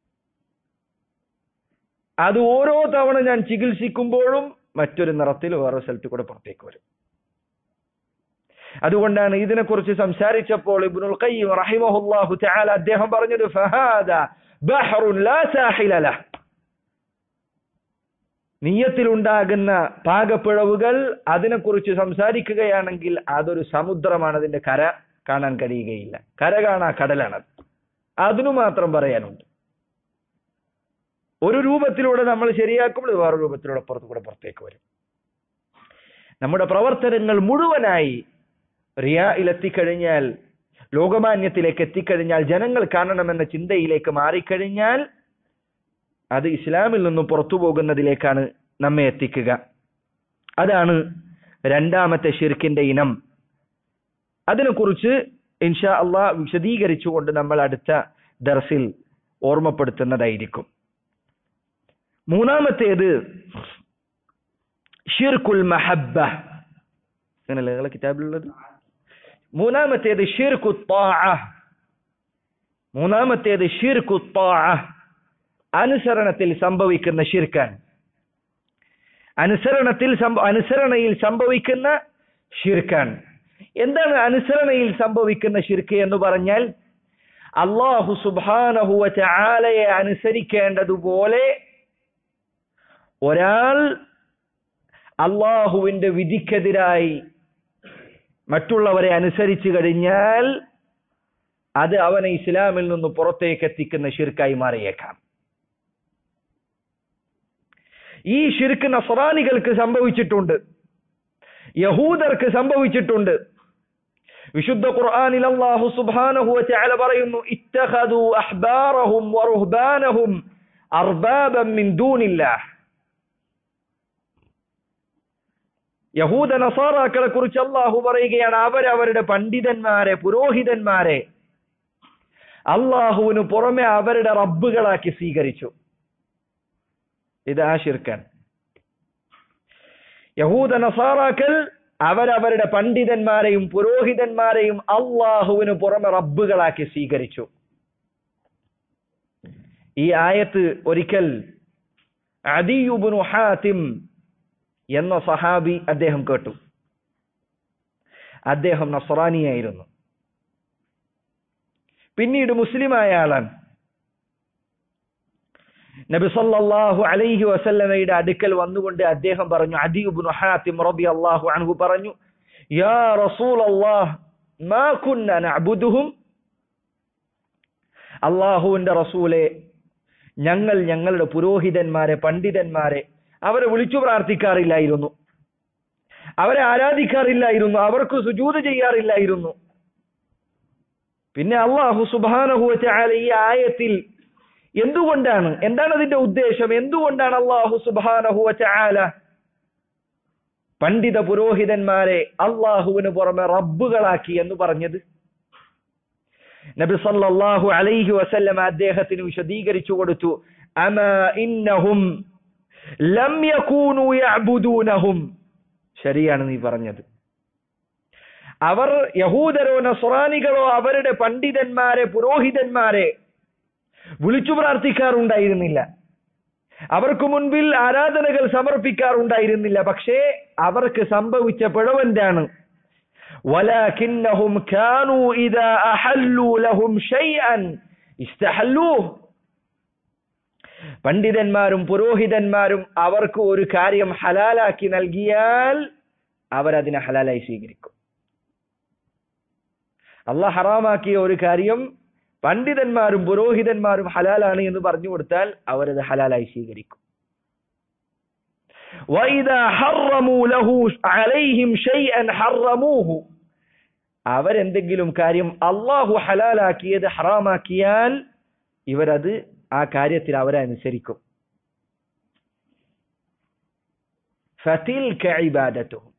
അത് ഓരോ തവണ ഞാൻ ചികിത്സിക്കുമ്പോഴും മറ്റൊരു നിറത്തിൽ വേറെ സ്ഥലത്ത് കൂടെ പുറത്തേക്ക് വരും അതുകൊണ്ടാണ് ഇതിനെക്കുറിച്ച് സംസാരിച്ചപ്പോൾ ഇബ്നുൽ ഖയ്യിം റഹിമഹുല്ലാഹു തആല അദ്ദേഹം പറഞ്ഞത് ഫഹാദ ബഹ്റുൻ ലാ സാഹില ലഹ് നീയത്തിലുണ്ടാകുന്ന പാകപ്പിഴവുകൾ അതിനെക്കുറിച്ച് സംസാരിക്കുകയാണെങ്കിൽ അതൊരു സമുദ്രമാണ് അതിന്റെ കര കാണാൻ കഴിയുകയില്ല കര കാണാ കടലാണത് അതിനു മാത്രം പറയാനുണ്ട് ഒരു രൂപത്തിലൂടെ നമ്മൾ ശരിയാക്കുമ്പോൾ വേറെ രൂപത്തിലൂടെ പുറത്തു കൂടെ പുറത്തേക്ക് വരും നമ്മുടെ പ്രവർത്തനങ്ങൾ മുഴുവനായി റിയായിൽ എത്തിക്കഴിഞ്ഞാൽ ലോകമാന്യത്തിലേക്ക് എത്തിക്കഴിഞ്ഞാൽ ജനങ്ങൾ കാണണമെന്ന ചിന്തയിലേക്ക് മാറിക്കഴിഞ്ഞാൽ അത് ഇസ്ലാമിൽ നിന്നും പുറത്തു പോകുന്നതിലേക്കാണ് നമ്മെ എത്തിക്കുക അതാണ് രണ്ടാമത്തെ ഷിർക്കിന്റെ ഇനം അതിനെക്കുറിച്ച് ഇൻഷാ അള്ളാ വിശദീകരിച്ചുകൊണ്ട് നമ്മൾ അടുത്ത ദർസിൽ ഓർമ്മപ്പെടുത്തുന്നതായിരിക്കും മൂന്നാമത്തേത് ഷിർക്കുൽ മഹബ്ബ അങ്ങനല്ലേ നിങ്ങളെ കിതാബിലുള്ളത് മൂന്നാമത്തേത് ഷിർക്കു മൂന്നാമത്തേത് ഷിർക്കു അനുസരണത്തിൽ സംഭവിക്കുന്ന ഷിർക്കാൻ അനുസരണത്തിൽ സംഭ- അനുസരണയിൽ സംഭവിക്കുന്ന ഷിർക്കാണ് എന്താണ് അനുസരണയിൽ സംഭവിക്കുന്ന ഷിർക്ക് എന്ന് പറഞ്ഞാൽ അള്ളാഹു സുബാനഹുവ ചാലയെ അനുസരിക്കേണ്ടതുപോലെ ഒരാൾ അള്ളാഹുവിന്റെ വിധിക്കെതിരായി മറ്റുള്ളവരെ അനുസരിച്ചു കഴിഞ്ഞാൽ അത് അവനെ ഇസ്ലാമിൽ നിന്ന് പുറത്തേക്ക് എത്തിക്കുന്ന ഷിർക്കായി മാറിയേക്കാം ഈ ഷിർക്ക് നസറാനികൾക്ക് സംഭവിച്ചിട്ടുണ്ട് യഹൂദർക്ക് സംഭവിച്ചിട്ടുണ്ട് വിശുദ്ധ ഖുർആനിൽ അല്ലാഹു സുബ്ഹാനഹു വതആല പറയുന്നു ഇത്തഖദു അഹ്ബാറഹും വറുഹ്ബാനഹും അർബാബൻ മിൻ ദൂനില്ലാഹ് യഹൂദ നസാറാക്കളെ കുറിച്ച് അള്ളാഹു പറയുകയാണ് അവരവരുടെ പണ്ഡിതന്മാരെ പുരോഹിതന്മാരെ അള്ളാഹുവിന് പുറമെ അവരുടെ റബ്ബുകളാക്കി സ്വീകരിച്ചു ഇത് ആ ഷിർക്കാൻ യഹൂദ നസാറാക്കൾ അവരവരുടെ പണ്ഡിതന്മാരെയും പുരോഹിതന്മാരെയും അള്ളാഹുവിന് പുറമെ റബ്ബുകളാക്കി സ്വീകരിച്ചു ഈ ആയത്ത് ഒരിക്കൽ അദിയുബുനു ഹാത്തിം എന്ന സഹാബി അദ്ദേഹം കേട്ടു അദ്ദേഹം നസറാനിയായിരുന്നു പിന്നീട് മുസ്ലിമായ ആളാണ് നബി സല്ലല്ലാഹു അലൈഹി വസല്ലമയുടെ അടുക്കൽ വന്നുകൊണ്ട് അദ്ദേഹം പറഞ്ഞു അദിയുബ്നു ഹാത്തിം റളിയല്ലാഹു അൻഹു പറഞ്ഞു യാ റസൂലല്ലാഹ് മാ കുന്ന നഅബുദുഹും അള്ളാഹുവിന്റെ റസൂലെ ഞങ്ങൾ ഞങ്ങളുടെ പുരോഹിതന്മാരെ പണ്ഡിതന്മാരെ അവരെ വിളിച്ചു പ്രാർത്ഥിക്കാറില്ലായിരുന്നു അവരെ ആരാധിക്കാറില്ലായിരുന്നു അവർക്ക് സുജൂത് ചെയ്യാറില്ലായിരുന്നു പിന്നെ അള്ളാഹു സുബാനഹുവറ്റ ഈ ആയത്തിൽ എന്തുകൊണ്ടാണ് എന്താണ് അതിന്റെ ഉദ്ദേശം എന്തുകൊണ്ടാണ് അള്ളാഹു സുബാനഹുവറ്റ ആല പണ്ഡിത പുരോഹിതന്മാരെ അള്ളാഹുവിന് പുറമെ റബ്ബുകളാക്കി എന്ന് പറഞ്ഞത് നബി സല്ലല്ലാഹു അലൈഹി വസല്ലം അദ്ദേഹത്തിന് വിശദീകരിച്ചു കൊടുത്തു അമ ഇന്നഹും ലം യകൂനു യഅബുദൂനഹും ശരിയാണ് നീ പറഞ്ഞത് അവർ യഹൂദരോ നസ്രാനികളോ അവരുടെ പണ്ഡിതന്മാരെ പുരോഹിതന്മാരെ വിളിച്ചു പ്രാർത്ഥിക്കാറുണ്ടായിരുന്നില്ല അവർക്ക് മുൻപിൽ ആരാധനകൾ സമർപ്പിക്കാറുണ്ടായിരുന്നില്ല പക്ഷേ അവർക്ക് സംഭവിച്ച പിഴവെന്താണ് ولكنهم كانوا إذا أحلوا لهم شيئا استحلوه പണ്ഡിതന്മാരും പുരോഹിതന്മാരും അവർക്ക് ഒരു കാര്യം ഹലാലാക്കി നൽകിയാൽ അവരതിനെ ഹലാലായി സ്വീകരിക്കും അള്ളാഹ് ഹറാമാക്കിയ ഒരു കാര്യം പണ്ഡിതന്മാരും പുരോഹിതന്മാരും ഹലാലാണ് എന്ന് പറഞ്ഞു കൊടുത്താൽ അവരത് ഹലാലായി സ്വീകരിക്കും وَإِذَا حَرَّمُوا لَهُ عَلَيْهِمْ شَيْئًا حَرَّمُوهُ അവരെന്തെങ്കിലും കാര്യം അള്ളാഹു ഹലാലാക്കിയത് ഹറാമാക്കിയാൽ ഇവരത് ആ കാര്യത്തിൽ അവരെ അനുസരിക്കും ഫതിൽക ഇബാദത്തുഹും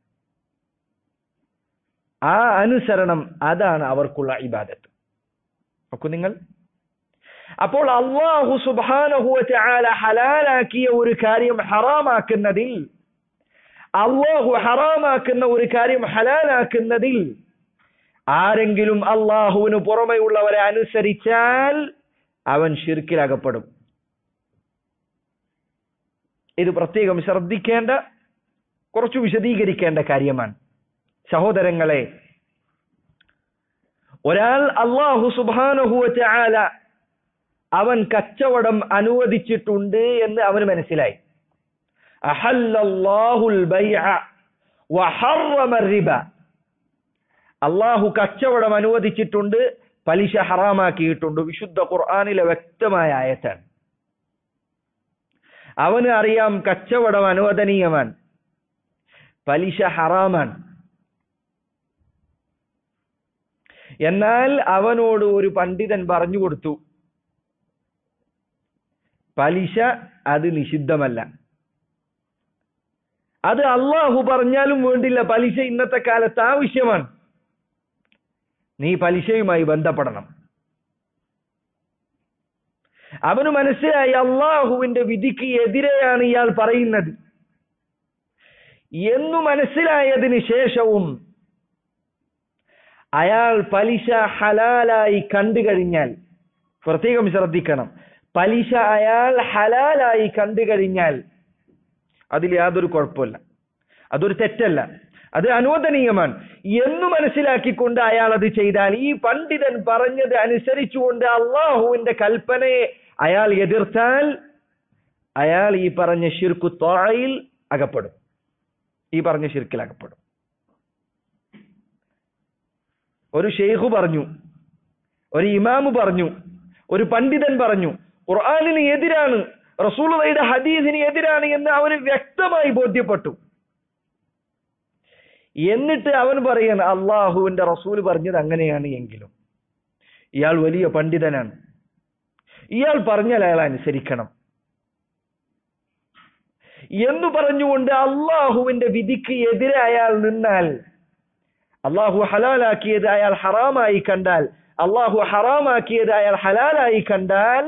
ആ അനുസരണം അതാണ് അവർക്കുള്ള ഇബാദത്ത് നോക്കൂ നിങ്ങൾ അപ്പോൾ അള്ളാഹു സുബാനഹുവറ്റ ആല ഹലാലാക്കിയ ഒരു കാര്യം ഹറാമാക്കുന്നതിൽ അള്ളാഹു ഹറാമാക്കുന്ന ഒരു കാര്യം ഹലാലാക്കുന്നതിൽ ആരെങ്കിലും അള്ളാഹുവിന് പുറമെയുള്ളവരെ അനുസരിച്ചാൽ അവൻ ഷിർക്കിലകപ്പെടും ഇത് പ്രത്യേകം ശ്രദ്ധിക്കേണ്ട കുറച്ചു വിശദീകരിക്കേണ്ട കാര്യമാണ് സഹോദരങ്ങളെ ഒരാൾ അള്ളാഹു സുബാനഹുവറ്റ ആല അവൻ കച്ചവടം അനുവദിച്ചിട്ടുണ്ട് എന്ന് അവന് മനസ്സിലായി അഹല്ലല്ലാഹുൽ ബൈഅ വഹറമ റിബ അള്ളാഹു കച്ചവടം അനുവദിച്ചിട്ടുണ്ട് പലിശ ഹറാമാക്കിയിട്ടുണ്ട് വിശുദ്ധ ഖുർആാനിലെ വ്യക്തമായ ആയത്താണ് അവന് അറിയാം കച്ചവടം അനുവദനീയമാണ് പലിശ ഹറാമാണ് എന്നാൽ അവനോട് ഒരു പണ്ഡിതൻ പറഞ്ഞു കൊടുത്തു പലിശ അത് നിഷിദ്ധമല്ല അത് അള്ളാഹു പറഞ്ഞാലും വേണ്ടില്ല പലിശ ഇന്നത്തെ കാലത്ത് ആവശ്യമാണ് നീ പലിശയുമായി ബന്ധപ്പെടണം അവന് മനസ്സിലായി അള്ളാഹുവിന്റെ വിധിക്ക് എതിരെയാണ് ഇയാൾ പറയുന്നത് എന്നു മനസ്സിലായതിന് ശേഷവും അയാൾ പലിശ ഹലാലായി കണ്ടു കഴിഞ്ഞാൽ പ്രത്യേകം ശ്രദ്ധിക്കണം പലിശ അയാൾ ഹലാലായി കണ്ടു കഴിഞ്ഞാൽ അതിൽ യാതൊരു കുഴപ്പമില്ല അതൊരു തെറ്റല്ല അത് അനുവദനീയമാണ് എന്ന് മനസ്സിലാക്കിക്കൊണ്ട് അയാൾ അത് ചെയ്താൽ ഈ പണ്ഡിതൻ പറഞ്ഞത് അനുസരിച്ചുകൊണ്ട് അള്ളാഹുവിന്റെ കൽപ്പനയെ അയാൾ എതിർത്താൽ അയാൾ ഈ പറഞ്ഞ ഷിർക്കു തോഴയിൽ അകപ്പെടും ഈ പറഞ്ഞ ഷിർക്കിൽ അകപ്പെടും ഒരു ഷെയ്ഖു പറഞ്ഞു ഒരു ഇമാമ് പറഞ്ഞു ഒരു പണ്ഡിതൻ പറഞ്ഞു ഖുർആാനിന് എതിരാണ് റസൂലുള്ളയുടെ ഹദീസിന് എതിരാണ് എന്ന് അവന് വ്യക്തമായി ബോധ്യപ്പെട്ടു എന്നിട്ട് അവൻ പറയാണ് അള്ളാഹുവിന്റെ റസൂൽ പറഞ്ഞത് അങ്ങനെയാണ് എങ്കിലും ഇയാൾ വലിയ പണ്ഡിതനാണ് ഇയാൾ പറഞ്ഞാൽ അയാൾ അനുസരിക്കണം എന്ന് പറഞ്ഞുകൊണ്ട് അള്ളാഹുവിന്റെ വിധിക്ക് എതിരെ അയാൾ നിന്നാൽ അള്ളാഹു ഹലാലാക്കിയത് അയാൾ ഹറാമായി കണ്ടാൽ അള്ളാഹു ഹറാമാക്കിയത് അയാൾ ഹലാലായി കണ്ടാൽ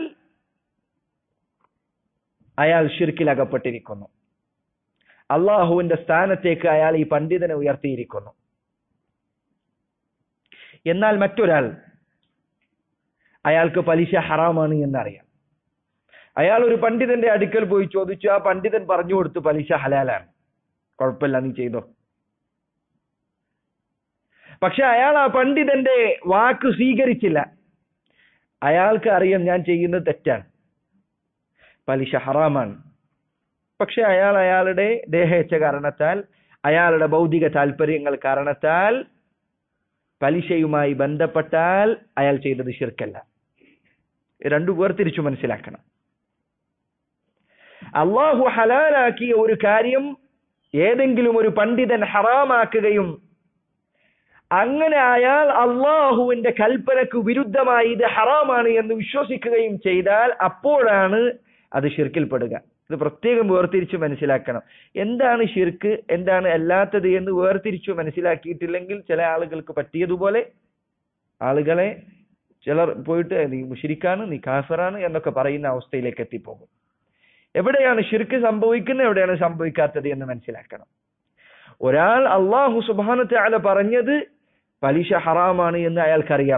അയാൾ ഷിർക്കിൽ അകപ്പെട്ടിരിക്കുന്നു അള്ളാഹുവിന്റെ സ്ഥാനത്തേക്ക് അയാൾ ഈ പണ്ഡിതനെ ഉയർത്തിയിരിക്കുന്നു എന്നാൽ മറ്റൊരാൾ അയാൾക്ക് പലിശ ഹറാമാണ് എന്നറിയാം അയാൾ ഒരു പണ്ഡിതന്റെ അടുക്കൽ പോയി ചോദിച്ചു ആ പണ്ഡിതൻ പറഞ്ഞു കൊടുത്തു പലിശ ഹലാലാണ് കുഴപ്പമില്ല നീ ചെയ്തോ പക്ഷെ അയാൾ ആ പണ്ഡിതന്റെ വാക്ക് സ്വീകരിച്ചില്ല അയാൾക്ക് അറിയാം ഞാൻ ചെയ്യുന്നത് തെറ്റാണ് പലിശ ഹറാമാണ് പക്ഷെ അയാൾ അയാളുടെ ദേഹേച്ഛ കാരണത്താൽ അയാളുടെ ഭൗതിക താല്പര്യങ്ങൾ കാരണത്താൽ പലിശയുമായി ബന്ധപ്പെട്ടാൽ അയാൾ ചെയ്തത് ശിർക്കല്ല രണ്ടു വേർതിരിച്ചു മനസ്സിലാക്കണം അള്ളാഹു ഹലാലാക്കിയ ഒരു കാര്യം ഏതെങ്കിലും ഒരു പണ്ഡിതൻ ഹറാമാക്കുകയും അങ്ങനെ അയാൾ അള്ളാഹുവിന്റെ കൽപ്പനക്ക് വിരുദ്ധമായി ഇത് ഹറാമാണ് എന്ന് വിശ്വസിക്കുകയും ചെയ്താൽ അപ്പോഴാണ് അത് ഷിർക്കിൽപ്പെടുക ഇത് പ്രത്യേകം വേർതിരിച്ച് മനസ്സിലാക്കണം എന്താണ് ഷിർക്ക് എന്താണ് അല്ലാത്തത് എന്ന് വേർതിരിച്ചു മനസ്സിലാക്കിയിട്ടില്ലെങ്കിൽ ചില ആളുകൾക്ക് പറ്റിയതുപോലെ ആളുകളെ ചിലർ പോയിട്ട് നീ മുഷിരിക്കാണ് നീ കാഫറാണ് എന്നൊക്കെ പറയുന്ന അവസ്ഥയിലേക്ക് എത്തിപ്പോകും എവിടെയാണ് ഷിർക്ക് സംഭവിക്കുന്നത് എവിടെയാണ് സംഭവിക്കാത്തത് എന്ന് മനസ്സിലാക്കണം ഒരാൾ അള്ളാഹു സുബാനത്തെ അല പറഞ്ഞത് പലിശ ഹറാമാണ് എന്ന് അയാൾക്കറിയാം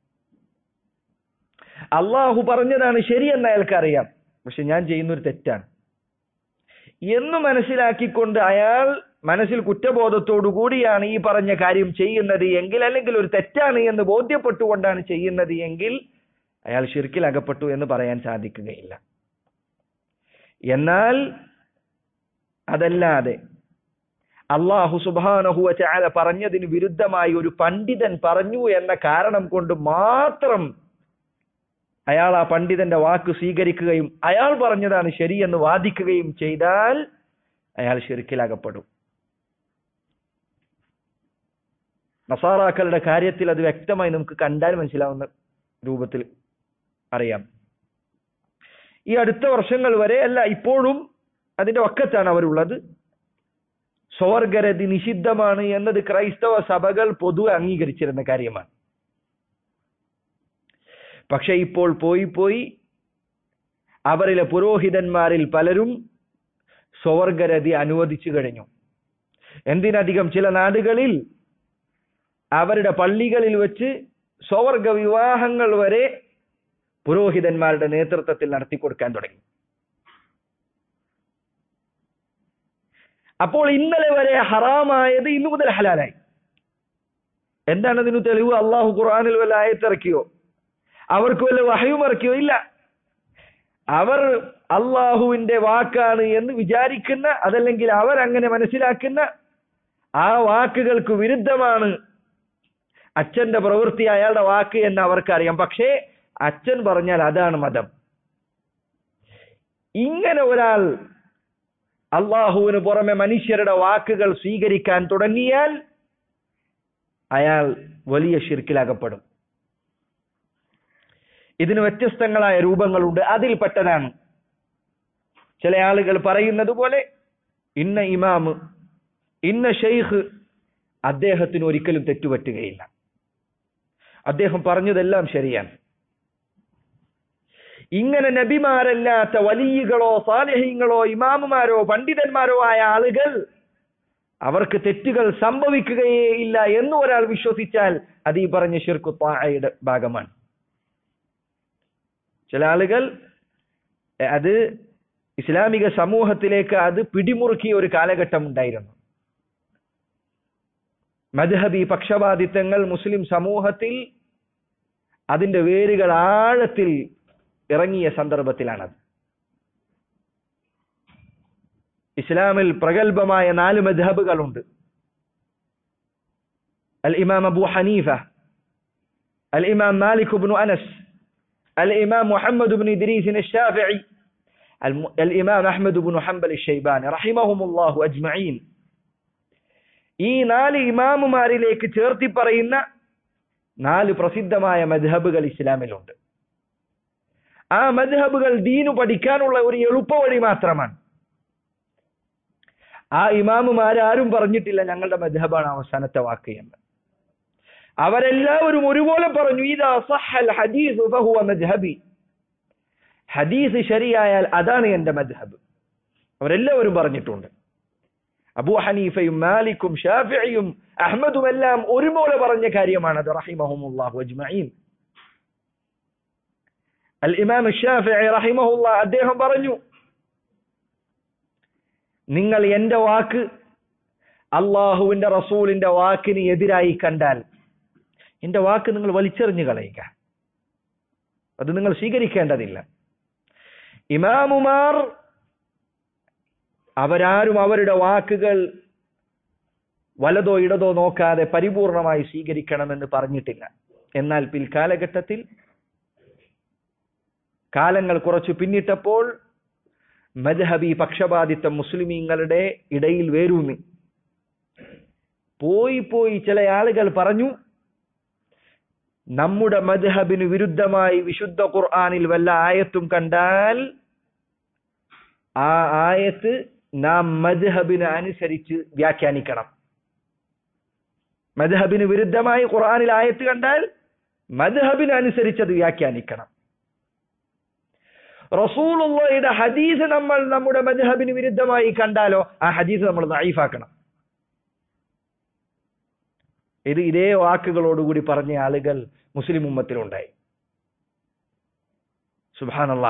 അള്ളാഹു പറഞ്ഞതാണ് ശരിയെന്ന് അയാൾക്കറിയാം പക്ഷെ ഞാൻ ചെയ്യുന്ന ഒരു തെറ്റാണ് എന്ന് മനസ്സിലാക്കിക്കൊണ്ട് അയാൾ മനസ്സിൽ കുറ്റബോധത്തോടു കൂടിയാണ് ഈ പറഞ്ഞ കാര്യം ചെയ്യുന്നത് എങ്കിൽ അല്ലെങ്കിൽ ഒരു തെറ്റാണ് എന്ന് ബോധ്യപ്പെട്ടുകൊണ്ടാണ് ചെയ്യുന്നത് എങ്കിൽ അയാൾ ഷിർക്കിൽ അകപ്പെട്ടു എന്ന് പറയാൻ സാധിക്കുകയില്ല എന്നാൽ അതല്ലാതെ അള്ളാഹു സുബാനഹുവ ചാല പറഞ്ഞതിന് വിരുദ്ധമായി ഒരു പണ്ഡിതൻ പറഞ്ഞു എന്ന കാരണം കൊണ്ട് മാത്രം അയാൾ ആ പണ്ഡിതന്റെ വാക്ക് സ്വീകരിക്കുകയും അയാൾ പറഞ്ഞതാണ് ശരിയെന്ന് വാദിക്കുകയും ചെയ്താൽ അയാൾ ശരിക്കിലകപ്പെടും നസാറാക്കളുടെ കാര്യത്തിൽ അത് വ്യക്തമായി നമുക്ക് കണ്ടാൽ മനസ്സിലാവുന്ന രൂപത്തിൽ അറിയാം ഈ അടുത്ത വർഷങ്ങൾ വരെ അല്ല ഇപ്പോഴും അതിന്റെ വക്കത്താണ് അവരുള്ളത് സ്വർഗരതി നിഷിദ്ധമാണ് എന്നത് ക്രൈസ്തവ സഭകൾ പൊതുവെ അംഗീകരിച്ചിരുന്ന കാര്യമാണ് പക്ഷെ ഇപ്പോൾ പോയി പോയി അവരിലെ പുരോഹിതന്മാരിൽ പലരും സ്വർഗരതി അനുവദിച്ചു കഴിഞ്ഞു എന്തിനധികം ചില നാടുകളിൽ അവരുടെ പള്ളികളിൽ വെച്ച് സ്വർഗ വിവാഹങ്ങൾ വരെ പുരോഹിതന്മാരുടെ നേതൃത്വത്തിൽ നടത്തിക്കൊടുക്കാൻ തുടങ്ങി അപ്പോൾ ഇന്നലെ വരെ ഹറാമായത് ഇന്നു മുതൽ ഹലാലായി എന്താണ് അതിന് തെളിവ് അള്ളാഹു ഖുർആാനിൽ വല്ല ആയത്തിറക്കിയോ അവർക്ക് വല്ല വഹയും ഇറക്കിയോ ഇല്ല അവർ അള്ളാഹുവിന്റെ വാക്കാണ് എന്ന് വിചാരിക്കുന്ന അതല്ലെങ്കിൽ അവർ അങ്ങനെ മനസ്സിലാക്കുന്ന ആ വാക്കുകൾക്ക് വിരുദ്ധമാണ് അച്ഛന്റെ പ്രവൃത്തി അയാളുടെ വാക്ക് എന്ന് അവർക്കറിയാം പക്ഷേ അച്ഛൻ പറഞ്ഞാൽ അതാണ് മതം ഇങ്ങനെ ഒരാൾ അള്ളാഹുവിന് പുറമെ മനുഷ്യരുടെ വാക്കുകൾ സ്വീകരിക്കാൻ തുടങ്ങിയാൽ അയാൾ വലിയ ഷിർക്കിലകപ്പെടും ഇതിന് വ്യത്യസ്തങ്ങളായ രൂപങ്ങളുണ്ട് അതിൽപ്പെട്ടതാണ് ചില ആളുകൾ പറയുന്നത് പോലെ ഇന്ന ഇമാമ് ഇന്ന ഷെയ്ഖ് അദ്ദേഹത്തിന് ഒരിക്കലും തെറ്റുപറ്റുകയില്ല അദ്ദേഹം പറഞ്ഞതെല്ലാം ശരിയാണ് ഇങ്ങനെ നബിമാരല്ലാത്ത വലിയകളോ സാലഹ്യങ്ങളോ ഇമാമുമാരോ പണ്ഡിതന്മാരോ ആയ ആളുകൾ അവർക്ക് തെറ്റുകൾ സംഭവിക്കുകയേ ഇല്ല എന്ന് ഒരാൾ വിശ്വസിച്ചാൽ അത് ഈ പറഞ്ഞ ഷിർക്കു താഴയുടെ ഭാഗമാണ് ചില ആളുകൾ അത് ഇസ്ലാമിക സമൂഹത്തിലേക്ക് അത് പിടിമുറുക്കിയ ഒരു കാലഘട്ടം ഉണ്ടായിരുന്നു മദ്ഹബി പക്ഷപാതിത്വങ്ങൾ മുസ്ലിം സമൂഹത്തിൽ അതിന്റെ വേരുകൾ ആഴത്തിൽ ഇറങ്ങിയ സന്ദർഭത്തിലാണത് ഇസ്ലാമിൽ പ്രഗത്ഭമായ നാല് മദ്ഹബുകളുണ്ട് അൽ ഇമാം അബു ഹനീഫ അൽ ഇമാം മാലിക് ബിൻ അനസ് അൽ ഇമാം മുഹമ്മദ് ബിൻ ഇദ്രീസ് الشافعي الإمام أحمد بن حنبل الشيباني رحمهم الله أجمعين ഈ നാല് ഇമാമുമാരിലേക്ക് ചേർത്തി പറയുന്ന നാല് പ്രസിദ്ധമായ മദ്ഹബുകൾ ഇസ്ലാമിലുണ്ട് ആ മദ്ഹബുകൾ ദീനു പഠിക്കാനുള്ള ഒരു എളുപ്പവഴി മാത്രമാണ് ആ ഇമാമുമാരാരും പറഞ്ഞിട്ടില്ല ഞങ്ങളുടെ മദ്ഹബാണ് അവസാനത്തെ വാക്ക് എന്ന് അവരെല്ലാവരും ഒരുപോലെ പറഞ്ഞു ഇതാ സഹൽ ഹദീസ് ഫഹുവ മദ്ഹബി ഹദീസ് ശരിയായാൽ അതാണ് എന്റെ മദ്ഹബ് അവരെല്ലാവരും പറഞ്ഞിട്ടുണ്ട് അബൂ ഹനീഫയും മാലിക്കും ഷാഫിയും അഹമ്മദും എല്ലാം ഒരുപോലെ പറഞ്ഞ കാര്യമാണത് റഹിമഹുമുല്ലാഹു അജ്മഈൻ അൽ ഇമാം ഷാഫിഇ റഹിമഹുല്ല അദ്ദേഹം പറഞ്ഞു നിങ്ങൾ എന്റെ വാക്ക് അള്ളാഹുവിന്റെ റസൂലിന്റെ വാക്കിന് എതിരായി കണ്ടാൽ എന്റെ വാക്ക് നിങ്ങൾ വലിച്ചെറിഞ്ഞു കളയുക അത് നിങ്ങൾ സ്വീകരിക്കേണ്ടതില്ല ഇമാമുമാർ അവരാരും അവരുടെ വാക്കുകൾ വലതോ ഇടതോ നോക്കാതെ പരിപൂർണമായി സ്വീകരിക്കണമെന്ന് പറഞ്ഞിട്ടില്ല എന്നാൽ പിൽക്കാലഘട്ടത്തിൽ കാലങ്ങൾ കുറച്ചു പിന്നിട്ടപ്പോൾ മദ്ഹബി പക്ഷപാതിത്വം മുസ്ലിമീങ്ങളുടെ ഇടയിൽ വേരൂന്നി പോയി പോയി ചില ആളുകൾ പറഞ്ഞു നമ്മുടെ മദ്ഹബിന് വിരുദ്ധമായി വിശുദ്ധ ഖുർആാനിൽ വല്ല ആയത്തും കണ്ടാൽ ആ ആയത്ത് നാം മദ്ഹബിന് അനുസരിച്ച് വ്യാഖ്യാനിക്കണം മദ്ഹബിന് വിരുദ്ധമായി ഖുർആാനിൽ ആയത്ത് കണ്ടാൽ മദ്ഹബിന് അനുസരിച്ച് അത് വ്യാഖ്യാനിക്കണം റസൂലുള്ളയുടെ ഹദീസ് നമ്മൾ നമ്മുടെ മദ്ഹബിന് വിരുദ്ധമായി കണ്ടാലോ ആ ഹദീസ് നമ്മൾ നൈഫാക്കണം ഇത് ഇതേ വാക്കുകളോടുകൂടി പറഞ്ഞ ആളുകൾ മുസ്ലിം ഉമ്മത്തിലുണ്ടായി സുബാനല്ല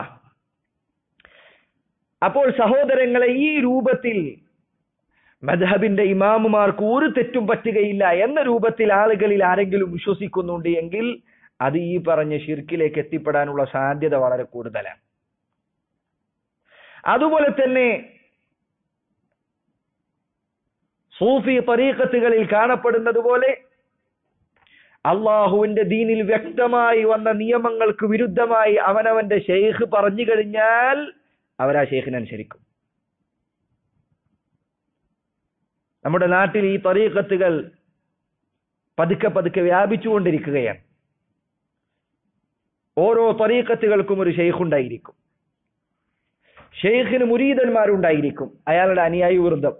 അപ്പോൾ സഹോദരങ്ങളെ ഈ രൂപത്തിൽ മദ്ഹബിന്റെ ഇമാമുമാർക്ക് ഒരു തെറ്റും പറ്റുകയില്ല എന്ന രൂപത്തിൽ ആളുകളിൽ ആരെങ്കിലും വിശ്വസിക്കുന്നുണ്ട് എങ്കിൽ അത് ഈ പറഞ്ഞ ഷിർക്കിലേക്ക് എത്തിപ്പെടാനുള്ള സാധ്യത വളരെ കൂടുതലാണ് അതുപോലെ തന്നെ സൂഫി തരീഖത്തുകളിൽ കാണപ്പെടുന്നത് പോലെ അള്ളാഹുവിന്റെ ദീനിൽ വ്യക്തമായി വന്ന നിയമങ്ങൾക്ക് വിരുദ്ധമായി അവനവന്റെ ഷെയ്ഖ് പറഞ്ഞു കഴിഞ്ഞാൽ അവരാ ഷെയ്ഖിനനുസരിക്കും നമ്മുടെ നാട്ടിൽ ഈ തരീഖത്തുകൾ പതുക്കെ പതുക്കെ വ്യാപിച്ചുകൊണ്ടിരിക്കുകയാണ് ഓരോ തരീഖത്തുകൾക്കും ഒരു ഷെയ്ഖ് ഉണ്ടായിരിക്കും ഷെയ്ഖിന് മുരീദന്മാരുണ്ടായിരിക്കും അയാളുടെ അനുയായി വൃന്ദം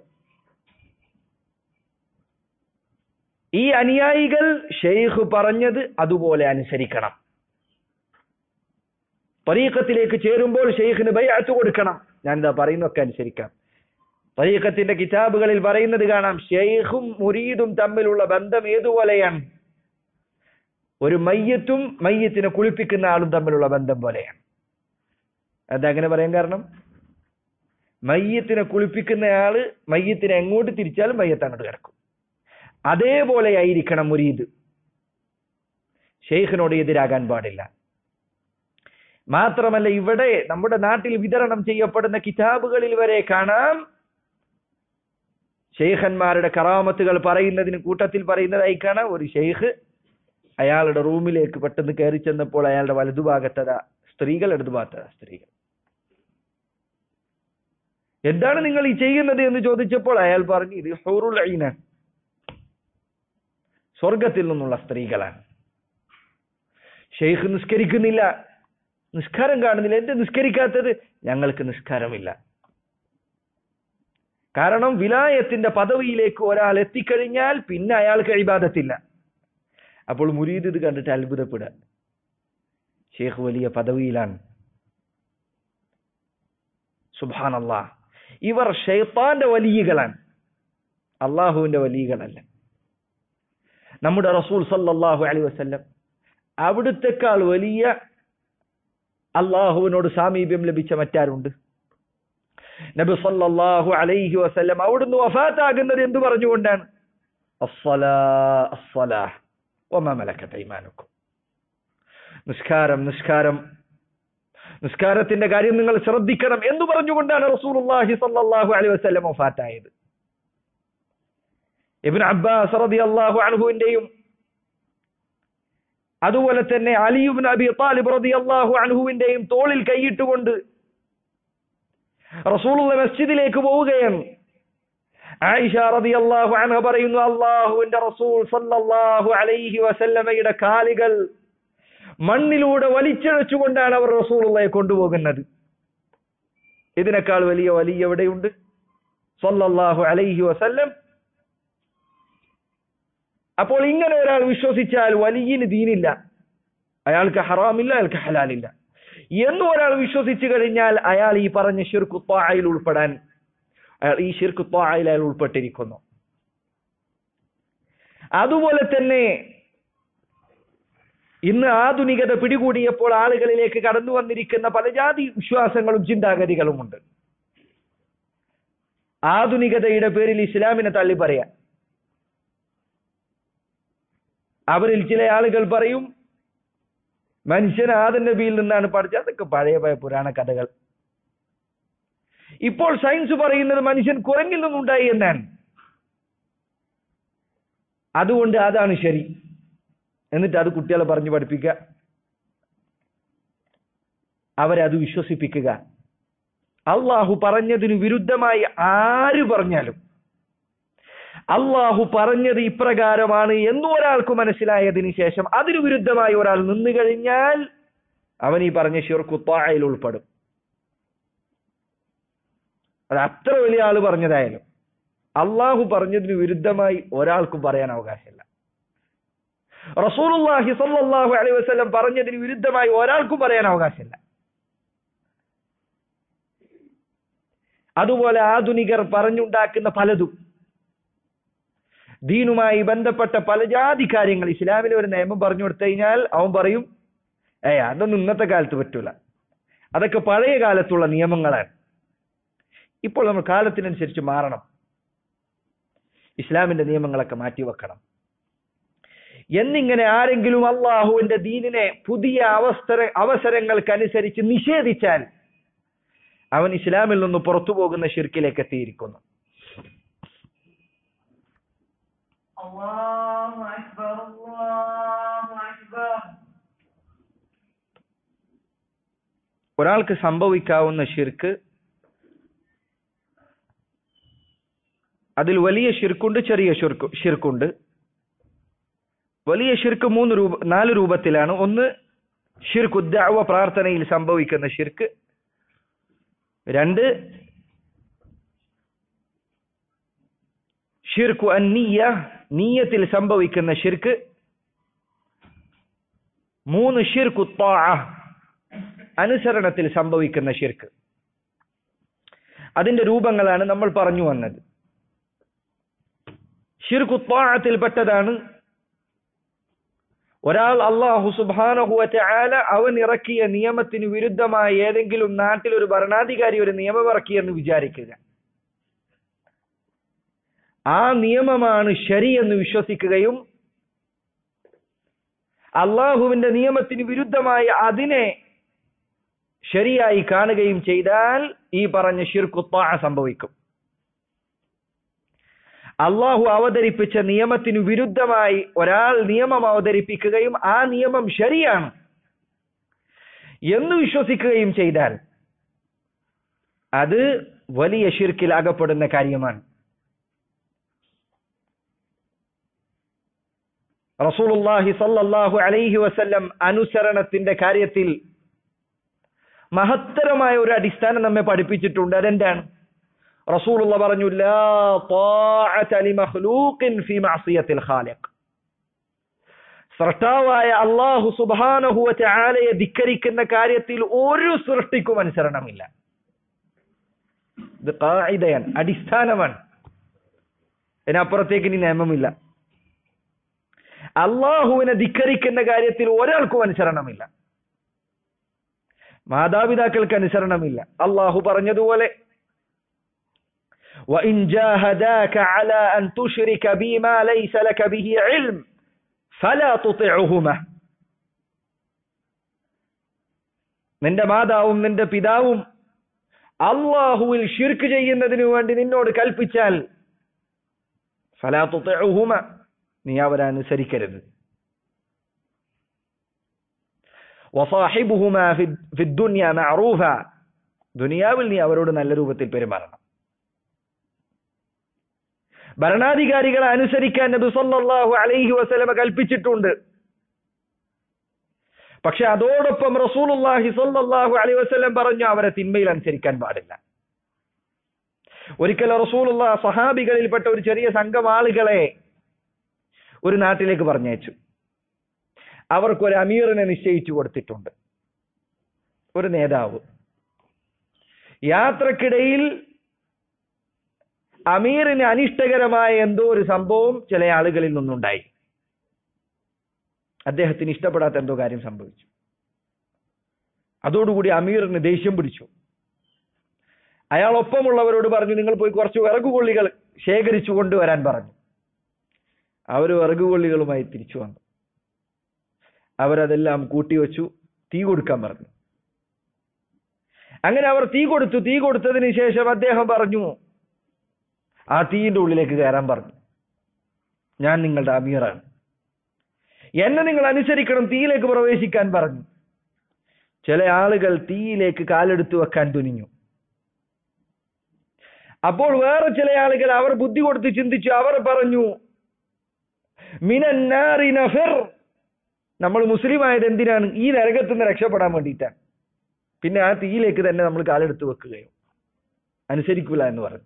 ഈ അനുയായികൾ ഷെയ്ഖ് പറഞ്ഞത് അതുപോലെ അനുസരിക്കണം പരീക്കത്തിലേക്ക് ചേരുമ്പോൾ ഷെയ്ഖിന് ബൈഅത്ത് കൊടുക്കണം ഞാൻ എന്താ പറയുന്നൊക്കെ അനുസരിക്കാം പരീക്കത്തിന്റെ കിതാബുകളിൽ പറയുന്നത് കാണാം ഷെയ്ഖും മുരീദും തമ്മിലുള്ള ബന്ധം ഏതുപോലെയാണ് ഒരു മയ്യത്തും മയ്യത്തിനെ കുളിപ്പിക്കുന്ന ആളും തമ്മിലുള്ള ബന്ധം പോലെയാണ് എന്താ അങ്ങനെ പറയാൻ കാരണം മയ്യത്തിനെ കുളിപ്പിക്കുന്നയാള് മയ്യത്തിനെ എങ്ങോട്ട് തിരിച്ചാലും മയ്യത്ത് അങ്ങോട്ട് കിടക്കും അതേപോലെ ആയിരിക്കണം മുരീദ് ഷെയ്ഖിനോട് എതിരാകാൻ പാടില്ല മാത്രമല്ല ഇവിടെ നമ്മുടെ നാട്ടിൽ വിതരണം ചെയ്യപ്പെടുന്ന കിതാബുകളിൽ വരെ കാണാം ഷെയ്ഖന്മാരുടെ കറാമത്തുകൾ പറയുന്നതിന് കൂട്ടത്തിൽ പറയുന്നതായി കാണാം ഒരു ഷെയ്ഖ് അയാളുടെ റൂമിലേക്ക് പെട്ടെന്ന് കയറി ചെന്നപ്പോൾ അയാളുടെ വലതുഭാഗത്തത സ്ത്രീകൾ ഇടതുഭാഗത്തത സ്ത്രീകൾ എന്താണ് നിങ്ങൾ ഈ ചെയ്യുന്നത് എന്ന് ചോദിച്ചപ്പോൾ അയാൾ പറഞ്ഞു ഇത് ഹൂറുൽ ഐനാണ് സ്വർഗത്തിൽ നിന്നുള്ള സ്ത്രീകളാണ് ഷെയ്ഖ് നിസ്കരിക്കുന്നില്ല നിസ്കാരം കാണുന്നില്ല എന്ത് നിസ്കരിക്കാത്തത് ഞങ്ങൾക്ക് നിസ്കാരമില്ല കാരണം വിലായത്തിന്റെ പദവിയിലേക്ക് ഒരാൾ എത്തിക്കഴിഞ്ഞാൽ പിന്നെ അയാൾക്ക് ഇബാദത്തില്ല അപ്പോൾ മുരീദ് ഇത് കണ്ടിട്ട് അത്ഭുതപ്പെടുക ഷെയ്ഖ് വലിയ പദവിയിലാണ് സുബാനല്ലാ ഇവർ ഷെയ്ത്താന്റെ വലിയകളാണ് അള്ളാഹുവിന്റെ വലിയകളല്ല നമ്മുടെ റസൂൽ സല്ലല്ലാഹു അലൈഹി വസല്ലം അവിടുത്തെക്കാൾ വലിയ അള്ളാഹുവിനോട് സാമീപ്യം ലഭിച്ച മറ്റാരുണ്ട് നബി സല്ലല്ലാഹു അലൈഹി വസല്ലം അവിടുന്ന് വഫാത്താകുന്നത് എന്തു പറഞ്ഞുകൊണ്ടാണ് അസ്സലാ അസ്സലാ വമാ മലക്കത്ത് ഐമാനുക്കും നിസ്കാരം നിസ്കാരം നിസ്കാരത്തിന്റെ കാര്യം നിങ്ങൾ ശ്രദ്ധിക്കണം എന്ന് പറഞ്ഞുകൊണ്ടാണ് റസൂലുള്ളാഹി സല്ലല്ലാഹു അലൈഹി വസല്ലം വഫാത്തായത് ഇബ്നു അബ്ബാസ് റളിയല്ലാഹു അൻഹുവിന്റെയും അതുപോലെ തന്നെ അലിയുബിൻ അബി താലിബ് റളിയല്ലാഹു അൻഹുവിന്റെയും തോളിൽ കൈയിട്ടുകൊണ്ട് റസൂലുള്ള മസ്ജിദിലേക്ക് പോവുകയാണ് ആയിഷ റളിയല്ലാഹു അൻഹ പറയുന്നു അള്ളാഹുവിന്റെ റസൂൽ സല്ലല്ലാഹു അലൈഹി വസല്ലമയുടെ കാലുകൾ മണ്ണിലൂടെ വലിച്ചഴച്ചുകൊണ്ടാണ് അവർ റസൂലുള്ളയെ കൊണ്ടുപോകുന്നത് ഇതിനേക്കാൾ വലിയ വലിയ എവിടെയുണ്ട് സല്ലല്ലാഹു അലൈഹി വസല്ലം അപ്പോൾ ഇങ്ങനെ ഒരാൾ വിശ്വസിച്ചാൽ വലിയന് ദീനില്ല അയാൾക്ക് ഹറാമില്ല അയാൾക്ക് ഹലാലില്ല എന്ന് ഒരാൾ വിശ്വസിച്ചു കഴിഞ്ഞാൽ അയാൾ ഈ പറഞ്ഞ ഷിർക്കുത്തായിൽ ഉൾപ്പെടാൻ അയാൾ ഈ ഷിർക്കുത്തായിൽ അയാൾ ഉൾപ്പെട്ടിരിക്കുന്നു അതുപോലെ തന്നെ ഇന്ന് ആധുനികത പിടികൂടിയപ്പോൾ ആളുകളിലേക്ക് കടന്നു വന്നിരിക്കുന്ന പല ജാതി വിശ്വാസങ്ങളും ചിന്താഗതികളുമുണ്ട് ആധുനികതയുടെ പേരിൽ ഇസ്ലാമിനെ തള്ളി പറയാം അവരിൽ ചില ആളുകൾ പറയും മനുഷ്യൻ ആദൻ നബിയിൽ നിന്നാണ് പഠിച്ചത് അതൊക്കെ പഴയ പഴയ പുരാണ കഥകൾ ഇപ്പോൾ സയൻസ് പറയുന്നത് മനുഷ്യൻ കുരങ്ങിൽ നിന്നുണ്ടായി എന്നാണ് അതുകൊണ്ട് അതാണ് ശരി എന്നിട്ട് അത് കുട്ടികളെ പറഞ്ഞു പഠിപ്പിക്കുക അവരെ അത് വിശ്വസിപ്പിക്കുക അള്ളാഹു പറഞ്ഞതിന് വിരുദ്ധമായി ആര് പറഞ്ഞാലും അള്ളാഹു പറഞ്ഞത് ഇപ്രകാരമാണ് എന്ന് ഒരാൾക്ക് മനസ്സിലായതിനു ശേഷം അതിനു വിരുദ്ധമായി ഒരാൾ നിന്നു കഴിഞ്ഞാൽ അവൻ ഈ പറഞ്ഞ ഷിർക്കുത്തായിൽ ഉൾപ്പെടും അത് അത്ര വലിയ ആള് പറഞ്ഞതായാലും അള്ളാഹു പറഞ്ഞതിന് വിരുദ്ധമായി ഒരാൾക്കും പറയാൻ അവകാശമില്ല റസൂലുള്ളാഹി സ്വല്ലല്ലാഹു അലൈഹി വസല്ലം പറഞ്ഞതിന് വിരുദ്ധമായി ഒരാൾക്കും പറയാൻ അവകാശമില്ല അതുപോലെ ആധുനികർ പറഞ്ഞുണ്ടാക്കുന്ന പലതും ദീനുമായി ബന്ധപ്പെട്ട പല ജാതി കാര്യങ്ങൾ ഇസ്ലാമിൽ ഒരു നിയമം പറഞ്ഞു കൊടുത്തു കഴിഞ്ഞാൽ അവൻ പറയും ഏ അതൊന്നും ഇന്നത്തെ കാലത്ത് പറ്റൂല അതൊക്കെ പഴയ കാലത്തുള്ള നിയമങ്ങളാണ് ഇപ്പോൾ നമ്മൾ കാലത്തിനനുസരിച്ച് മാറണം ഇസ്ലാമിന്റെ നിയമങ്ങളൊക്കെ മാറ്റിവെക്കണം എന്നിങ്ങനെ ആരെങ്കിലും അള്ളാഹുവിന്റെ ദീനിനെ പുതിയ അവസര അവസരങ്ങൾക്കനുസരിച്ച് നിഷേധിച്ചാൽ അവൻ ഇസ്ലാമിൽ നിന്ന് പുറത്തു പോകുന്ന ഷിർക്കിലേക്ക് എത്തിയിരിക്കുന്നു الله أكبر الله أكبر ഒരാൾക്ക് സംഭവിക്കാവുന്ന ഷിർക്ക് അതിൽ വലിയ ഷിർക്കുണ്ട് ചെറിയ ഷിർക്ക് ഷിർക്കുണ്ട് വലിയ ഷിർക്ക് മൂന്ന് രൂപ നാല് രൂപത്തിലാണ് ഒന്ന് ഷിർക്ക് ഉദ്ദാവ പ്രാർത്ഥനയിൽ സംഭവിക്കുന്ന ഷിർക്ക് രണ്ട് ഷിർക്കു അന്നീയ നീയത്തിൽ സംഭവിക്കുന്ന ഷിർക്ക് മൂന്ന് ഷിർക്കു ത്വാഅ അനുസരണത്തിൽ സംഭവിക്കുന്ന ഷിർക്ക് അതിന്റെ രൂപങ്ങളാണ് നമ്മൾ പറഞ്ഞു വന്നത് ഷിർക്കു ത്വാഅത്തിൽപ്പെട്ടതാണ് ഒരാൾ അള്ളാഹു സുബാനഹുവറ്റ ആല അവൻ ഇറക്കിയ നിയമത്തിന് വിരുദ്ധമായ ഏതെങ്കിലും നാട്ടിൽ ഒരു ഭരണാധികാരി ഒരു നിയമം ഇറക്കിയെന്ന് വിചാരിക്കുക ആ നിയമമാണ് ശരി എന്ന് വിശ്വസിക്കുകയും അള്ളാഹുവിന്റെ നിയമത്തിന് വിരുദ്ധമായി അതിനെ ശരിയായി കാണുകയും ചെയ്താൽ ഈ പറഞ്ഞ ഷിർക്കുത്താ സംഭവിക്കും അള്ളാഹു അവതരിപ്പിച്ച നിയമത്തിനു വിരുദ്ധമായി ഒരാൾ നിയമം അവതരിപ്പിക്കുകയും ആ നിയമം ശരിയാണ് എന്ന് വിശ്വസിക്കുകയും ചെയ്താൽ അത് വലിയ ഷിർക്കിൽ അകപ്പെടുന്ന കാര്യമാണ് റസൂലുള്ളാഹി സല്ലല്ലാഹു അലൈഹി വസല്ലം അനുസരണത്തിന്റെ കാര്യത്തിൽ മഹത്തരമായ ഒരു അടിസ്ഥാനം നമ്മെ പഠിപ്പിച്ചിട്ടുണ്ട് അതെന്താണ് റസൂലുള്ള പറഞ്ഞു ലാ ത്വാഅത ലിമഖ്ലൂഖിൻ ഫീ മഅസിയത്തിൽ ഖാലിഖ് സൃഷ്ടാവായ അള്ളാഹു സുബ്ഹാനഹു വതആലയെ ധിക്കരിക്കുന്ന കാര്യത്തിൽ ഒരു സൃഷ്ടിക്കും അനുസരണമില്ല ഇത് ഖാഇദയാണ് അടിസ്ഥാനമാണ് ഇതിനപ്പുറത്തേക്ക് ഇനി നിയമമില്ല അള്ളാഹുവിനെ ധിക്കരിക്കുന്ന കാര്യത്തിൽ ഒരാൾക്കും അനുസരണമില്ല മാതാപിതാക്കൾക്ക് അനുസരണമില്ല അള്ളാഹു പറഞ്ഞതുപോലെ وإن جاهداك على أن تشرك بي ما ليس لك به علم فلا تطعهما നിന്റെ മാതാവും നിന്റെ പിതാവും അള്ളാഹുവിൽ ഷിർക്ക് ചെയ്യുന്നതിനു വേണ്ടി നിന്നോട് കൽപ്പിച്ചാൽ ഫലാത്തുഹുമ നീ അവരെ അനുസരിക്കരുത് വസാഹിബുഹുമ ഫി ദുനിയ മഅറൂഫ ദുനിയാവിൽ നീ അവരോട് നല്ല രൂപത്തിൽ പെരുമാറണം ഭരണാധികാരികളെ അനുസരിക്കാൻ നബി സല്ലല്ലാഹു അലൈഹി വസല്ലമ കൽപ്പിച്ചിട്ടുണ്ട് പക്ഷെ അതോടൊപ്പം റസൂലുള്ളാഹി സല്ലല്ലാഹു അലൈഹി വസല്ലം പറഞ്ഞു അവരെ തിന്മയിൽ അനുസരിക്കാൻ പാടില്ല ഒരിക്കൽ റസൂലുള്ള സഹാബികളിൽപ്പെട്ട ഒരു ചെറിയ സംഘം ആളുകളെ ഒരു നാട്ടിലേക്ക് പറഞ്ഞയച്ചു അവർക്കൊരു അമീറിനെ നിശ്ചയിച്ചു കൊടുത്തിട്ടുണ്ട് ഒരു നേതാവ് യാത്രക്കിടയിൽ അമീറിന് അനിഷ്ടകരമായ എന്തോ ഒരു സംഭവം ചില ആളുകളിൽ നിന്നുണ്ടായി അദ്ദേഹത്തിന് ഇഷ്ടപ്പെടാത്ത എന്തോ കാര്യം സംഭവിച്ചു അതോടുകൂടി അമീറിന് ദേഷ്യം പിടിച്ചു അയാൾ ഒപ്പമുള്ളവരോട് പറഞ്ഞു നിങ്ങൾ പോയി കുറച്ച് വിറകുകൊള്ളികൾ ശേഖരിച്ചു കൊണ്ടുവരാൻ പറഞ്ഞു അവർ വിറകുകൊള്ളികളുമായി തിരിച്ചു വന്നു അവരതെല്ലാം കൂട്ടിവെച്ചു തീ കൊടുക്കാൻ പറഞ്ഞു അങ്ങനെ അവർ തീ കൊടുത്തു തീ കൊടുത്തതിന് ശേഷം അദ്ദേഹം പറഞ്ഞു ആ തീയിന്റെ ഉള്ളിലേക്ക് കയറാൻ പറഞ്ഞു ഞാൻ നിങ്ങളുടെ അമീറാണ് എന്നെ നിങ്ങൾ അനുസരിക്കണം തീയിലേക്ക് പ്രവേശിക്കാൻ പറഞ്ഞു ചില ആളുകൾ തീയിലേക്ക് കാലെടുത്തു വെക്കാൻ തുനിഞ്ഞു അപ്പോൾ വേറെ ചില ആളുകൾ അവർ ബുദ്ധി കൊടുത്ത് ചിന്തിച്ചു അവർ പറഞ്ഞു മിനന്നാറി നഫിർ നമ്മൾ മുസ്ലിം ആയത് എന്തിനാണ് ഈ നരകത്ത് നിന്ന് രക്ഷപ്പെടാൻ വേണ്ടിയിട്ടാണ് പിന്നെ ആ തീയിലേക്ക് തന്നെ നമ്മൾ കാലെടുത്ത് വെക്കുകയോ അനുസരിക്കൂല എന്ന് പറഞ്ഞു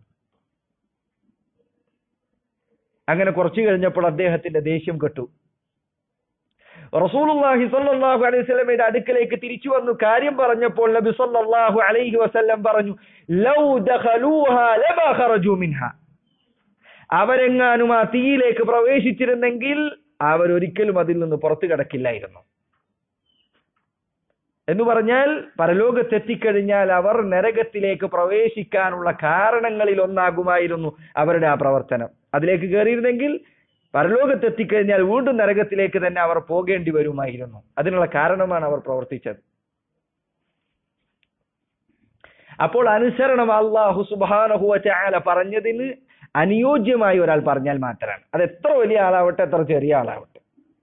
അങ്ങനെ കുറച്ചു കഴിഞ്ഞപ്പോൾ അദ്ദേഹത്തിന്റെ ദേഷ്യം കെട്ടു റസൂലുള്ളാഹി സ്വല്ലല്ലാഹു അലൈഹി വസല്ലമയുടെ അടുക്കലേക്ക് തിരിച്ചു വന്നു കാര്യം പറഞ്ഞപ്പോൾ നബി സ്വല്ലല്ലാഹു അലൈഹി വസല്ലം പറഞ്ഞു ലൗ ദഖലൂഹാ ലമാ ഖറജൂ മിൻഹാ അവരെങ്ങാനും ആ തീയിലേക്ക് പ്രവേശിച്ചിരുന്നെങ്കിൽ അവരൊരിക്കലും അതിൽ നിന്ന് പുറത്തു കിടക്കില്ലായിരുന്നു എന്ന് പറഞ്ഞാൽ പരലോകത്തെത്തിക്കഴിഞ്ഞാൽ അവർ നരകത്തിലേക്ക് പ്രവേശിക്കാനുള്ള കാരണങ്ങളിൽ ഒന്നാകുമായിരുന്നു അവരുടെ ആ പ്രവർത്തനം അതിലേക്ക് കയറിയിരുന്നെങ്കിൽ പരലോകത്തെത്തിക്കഴിഞ്ഞാൽ വീണ്ടും നരകത്തിലേക്ക് തന്നെ അവർ പോകേണ്ടി വരുമായിരുന്നു അതിനുള്ള കാരണമാണ് അവർ പ്രവർത്തിച്ചത് അപ്പോൾ അനുസരണം അള്ളാഹു സുബാനഹുവ ചാല പറഞ്ഞതിന് അനുയോജ്യമായി ഒരാൾ പറഞ്ഞാൽ മാത്രമാണ് അത് എത്ര വലിയ ആളാവട്ടെ എത്ര ചെറിയ ആളാവട്ടെ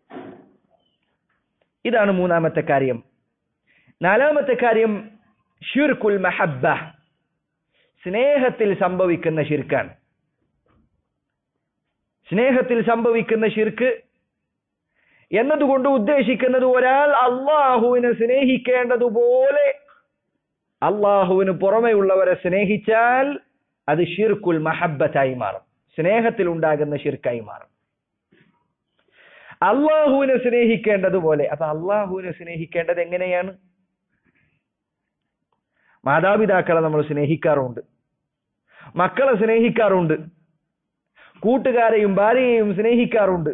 ഇതാണ് മൂന്നാമത്തെ കാര്യം നാലാമത്തെ കാര്യം ഷിർക്കുൽ മഹബ്ബ സ്നേഹത്തിൽ സംഭവിക്കുന്ന ഷിർക്കാണ് സ്നേഹത്തിൽ സംഭവിക്കുന്ന ഷിർക്ക് എന്നതുകൊണ്ട് ഉദ്ദേശിക്കുന്നത് ഒരാൾ അള്ളാഹുവിനെ സ്നേഹിക്കേണ്ടതുപോലെ അള്ളാഹുവിന് പുറമെയുള്ളവരെ സ്നേഹിച്ചാൽ അത് ഷിർക്കുൽ മഹബത്തായി മാറും സ്നേഹത്തിൽ ഉണ്ടാകുന്ന ഷിർക്കായി മാറും അള്ളാഹുവിനെ സ്നേഹിക്കേണ്ടതുപോലെ അപ്പൊ അള്ളാഹുവിനെ സ്നേഹിക്കേണ്ടത് എങ്ങനെയാണ് മാതാപിതാക്കളെ നമ്മൾ സ്നേഹിക്കാറുണ്ട് മക്കളെ സ്നേഹിക്കാറുണ്ട് കൂട്ടുകാരെയും ഭാര്യയെയും സ്നേഹിക്കാറുണ്ട്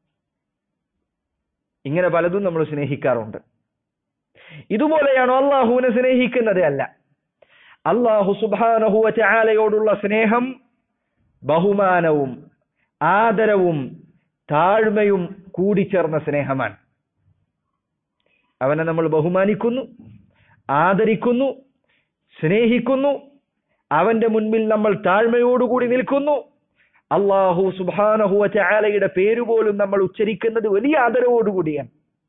ഇങ്ങനെ പലതും നമ്മൾ സ്നേഹിക്കാറുണ്ട് ഇതുപോലെയാണോ അള്ളാഹുവിനെ സ്നേഹിക്കുന്നത് അല്ല അള്ളാഹു സുബാനഹുവ ചാലയോടുള്ള സ്നേഹം ബഹുമാനവും ആദരവും താഴ്മയും കൂടിച്ചേർന്ന സ്നേഹമാണ് അവനെ നമ്മൾ ബഹുമാനിക്കുന്നു ആദരിക്കുന്നു സ്നേഹിക്കുന്നു അവന്റെ മുൻപിൽ നമ്മൾ താഴ്മയോടുകൂടി നിൽക്കുന്നു അള്ളാഹു സുബാനഹുവ ചാലയുടെ പേരുപോലും നമ്മൾ ഉച്ചരിക്കുന്നത് വലിയ ആദരവോടുകൂടിയാണ്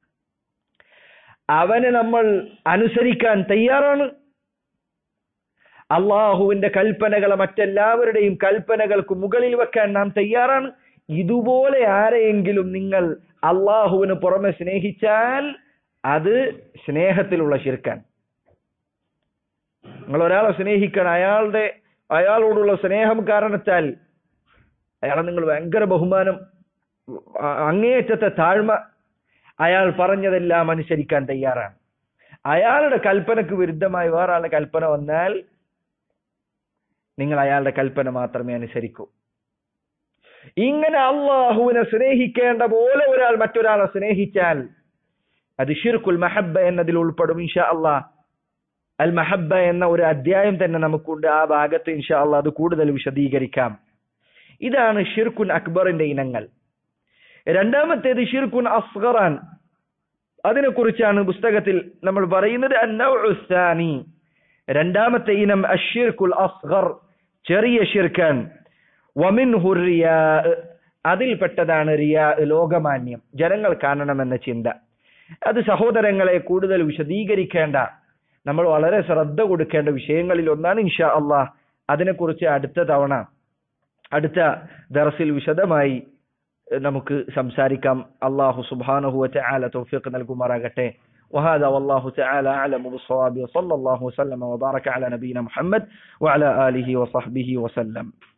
അവനെ നമ്മൾ അനുസരിക്കാൻ തയ്യാറാണ് അള്ളാഹുവിന്റെ കൽപ്പനകളെ മറ്റെല്ലാവരുടെയും കൽപ്പനകൾക്ക് മുകളിൽ വെക്കാൻ നാം തയ്യാറാണ് ഇതുപോലെ ആരെയെങ്കിലും നിങ്ങൾ അള്ളാഹുവിന് പുറമെ സ്നേഹിച്ചാൽ അത് സ്നേഹത്തിലുള്ള ശിർക്കാൻ നിങ്ങൾ ഒരാളെ സ്നേഹിക്കണം അയാളുടെ അയാളോടുള്ള സ്നേഹം കാരണത്താൽ അയാളെ നിങ്ങൾ ഭയങ്കര ബഹുമാനം അങ്ങേയറ്റത്തെ താഴ്മ അയാൾ പറഞ്ഞതെല്ലാം അനുസരിക്കാൻ തയ്യാറാണ് അയാളുടെ കൽപ്പനക്ക് വിരുദ്ധമായി വേറൊരാളുടെ കൽപ്പന വന്നാൽ നിങ്ങൾ അയാളുടെ കൽപ്പന മാത്രമേ അനുസരിക്കൂ ഇങ്ങനെ അള്ളാഹുവിനെ സ്നേഹിക്കേണ്ട പോലെ ഒരാൾ മറ്റൊരാളെ സ്നേഹിച്ചാൽ അത് ഷിർക്കുൽ മഹബ എന്നതിൽ ഉൾപ്പെടും ഇൻഷാ അള്ളാഹ് അൽ മഹബ്ബ എന്ന ഒരു അധ്യായം തന്നെ നമുക്കുണ്ട് ആ ഭാഗത്ത് ഇൻഷാ അള്ളാഹ് അത് കൂടുതൽ വിശദീകരിക്കാം ഇതാണ് ഷിർക്കുൻ അക്ബറിന്റെ ഇനങ്ങൾ രണ്ടാമത്തേത് ഷിർക്കുൻ അസ്ഗറാൻ അതിനെക്കുറിച്ചാണ് പുസ്തകത്തിൽ നമ്മൾ പറയുന്നത് അന്നൗഉസ്സാനി രണ്ടാമത്തെ ഇനം അഷിർക്കുൽ അസ്ഗർ ചെറിയ ഷിർക്കാൻ വമിൻഹു റിയാ അതിൽപ്പെട്ടതാണ് റിയാ ലോകമാന്യം ജനങ്ങൾ കാണണമെന്ന ചിന്ത അത് സഹോദരങ്ങളെ കൂടുതൽ വിശദീകരിക്കേണ്ട നമ്മൾ വളരെ ശ്രദ്ധ കൊടുക്കേണ്ട വിഷയങ്ങളിൽ ഒന്നാണ് ഇൻഷാ അള്ളാഹ് അതിനെക്കുറിച്ച് അടുത്ത തവണ അടുത്ത ദർസിൽ വിശദമായി നമുക്ക് സംസാരിക്കാം അള്ളാഹു സുബ്ഹാനഹു വതആല തൗഫീഖ് നൽകുമാറാകട്ടെ وهذا والله تعالى أعلم بالصواب وصلى الله وسلم وبارك على نبينا محمد وعلى آله وصحبه وسلم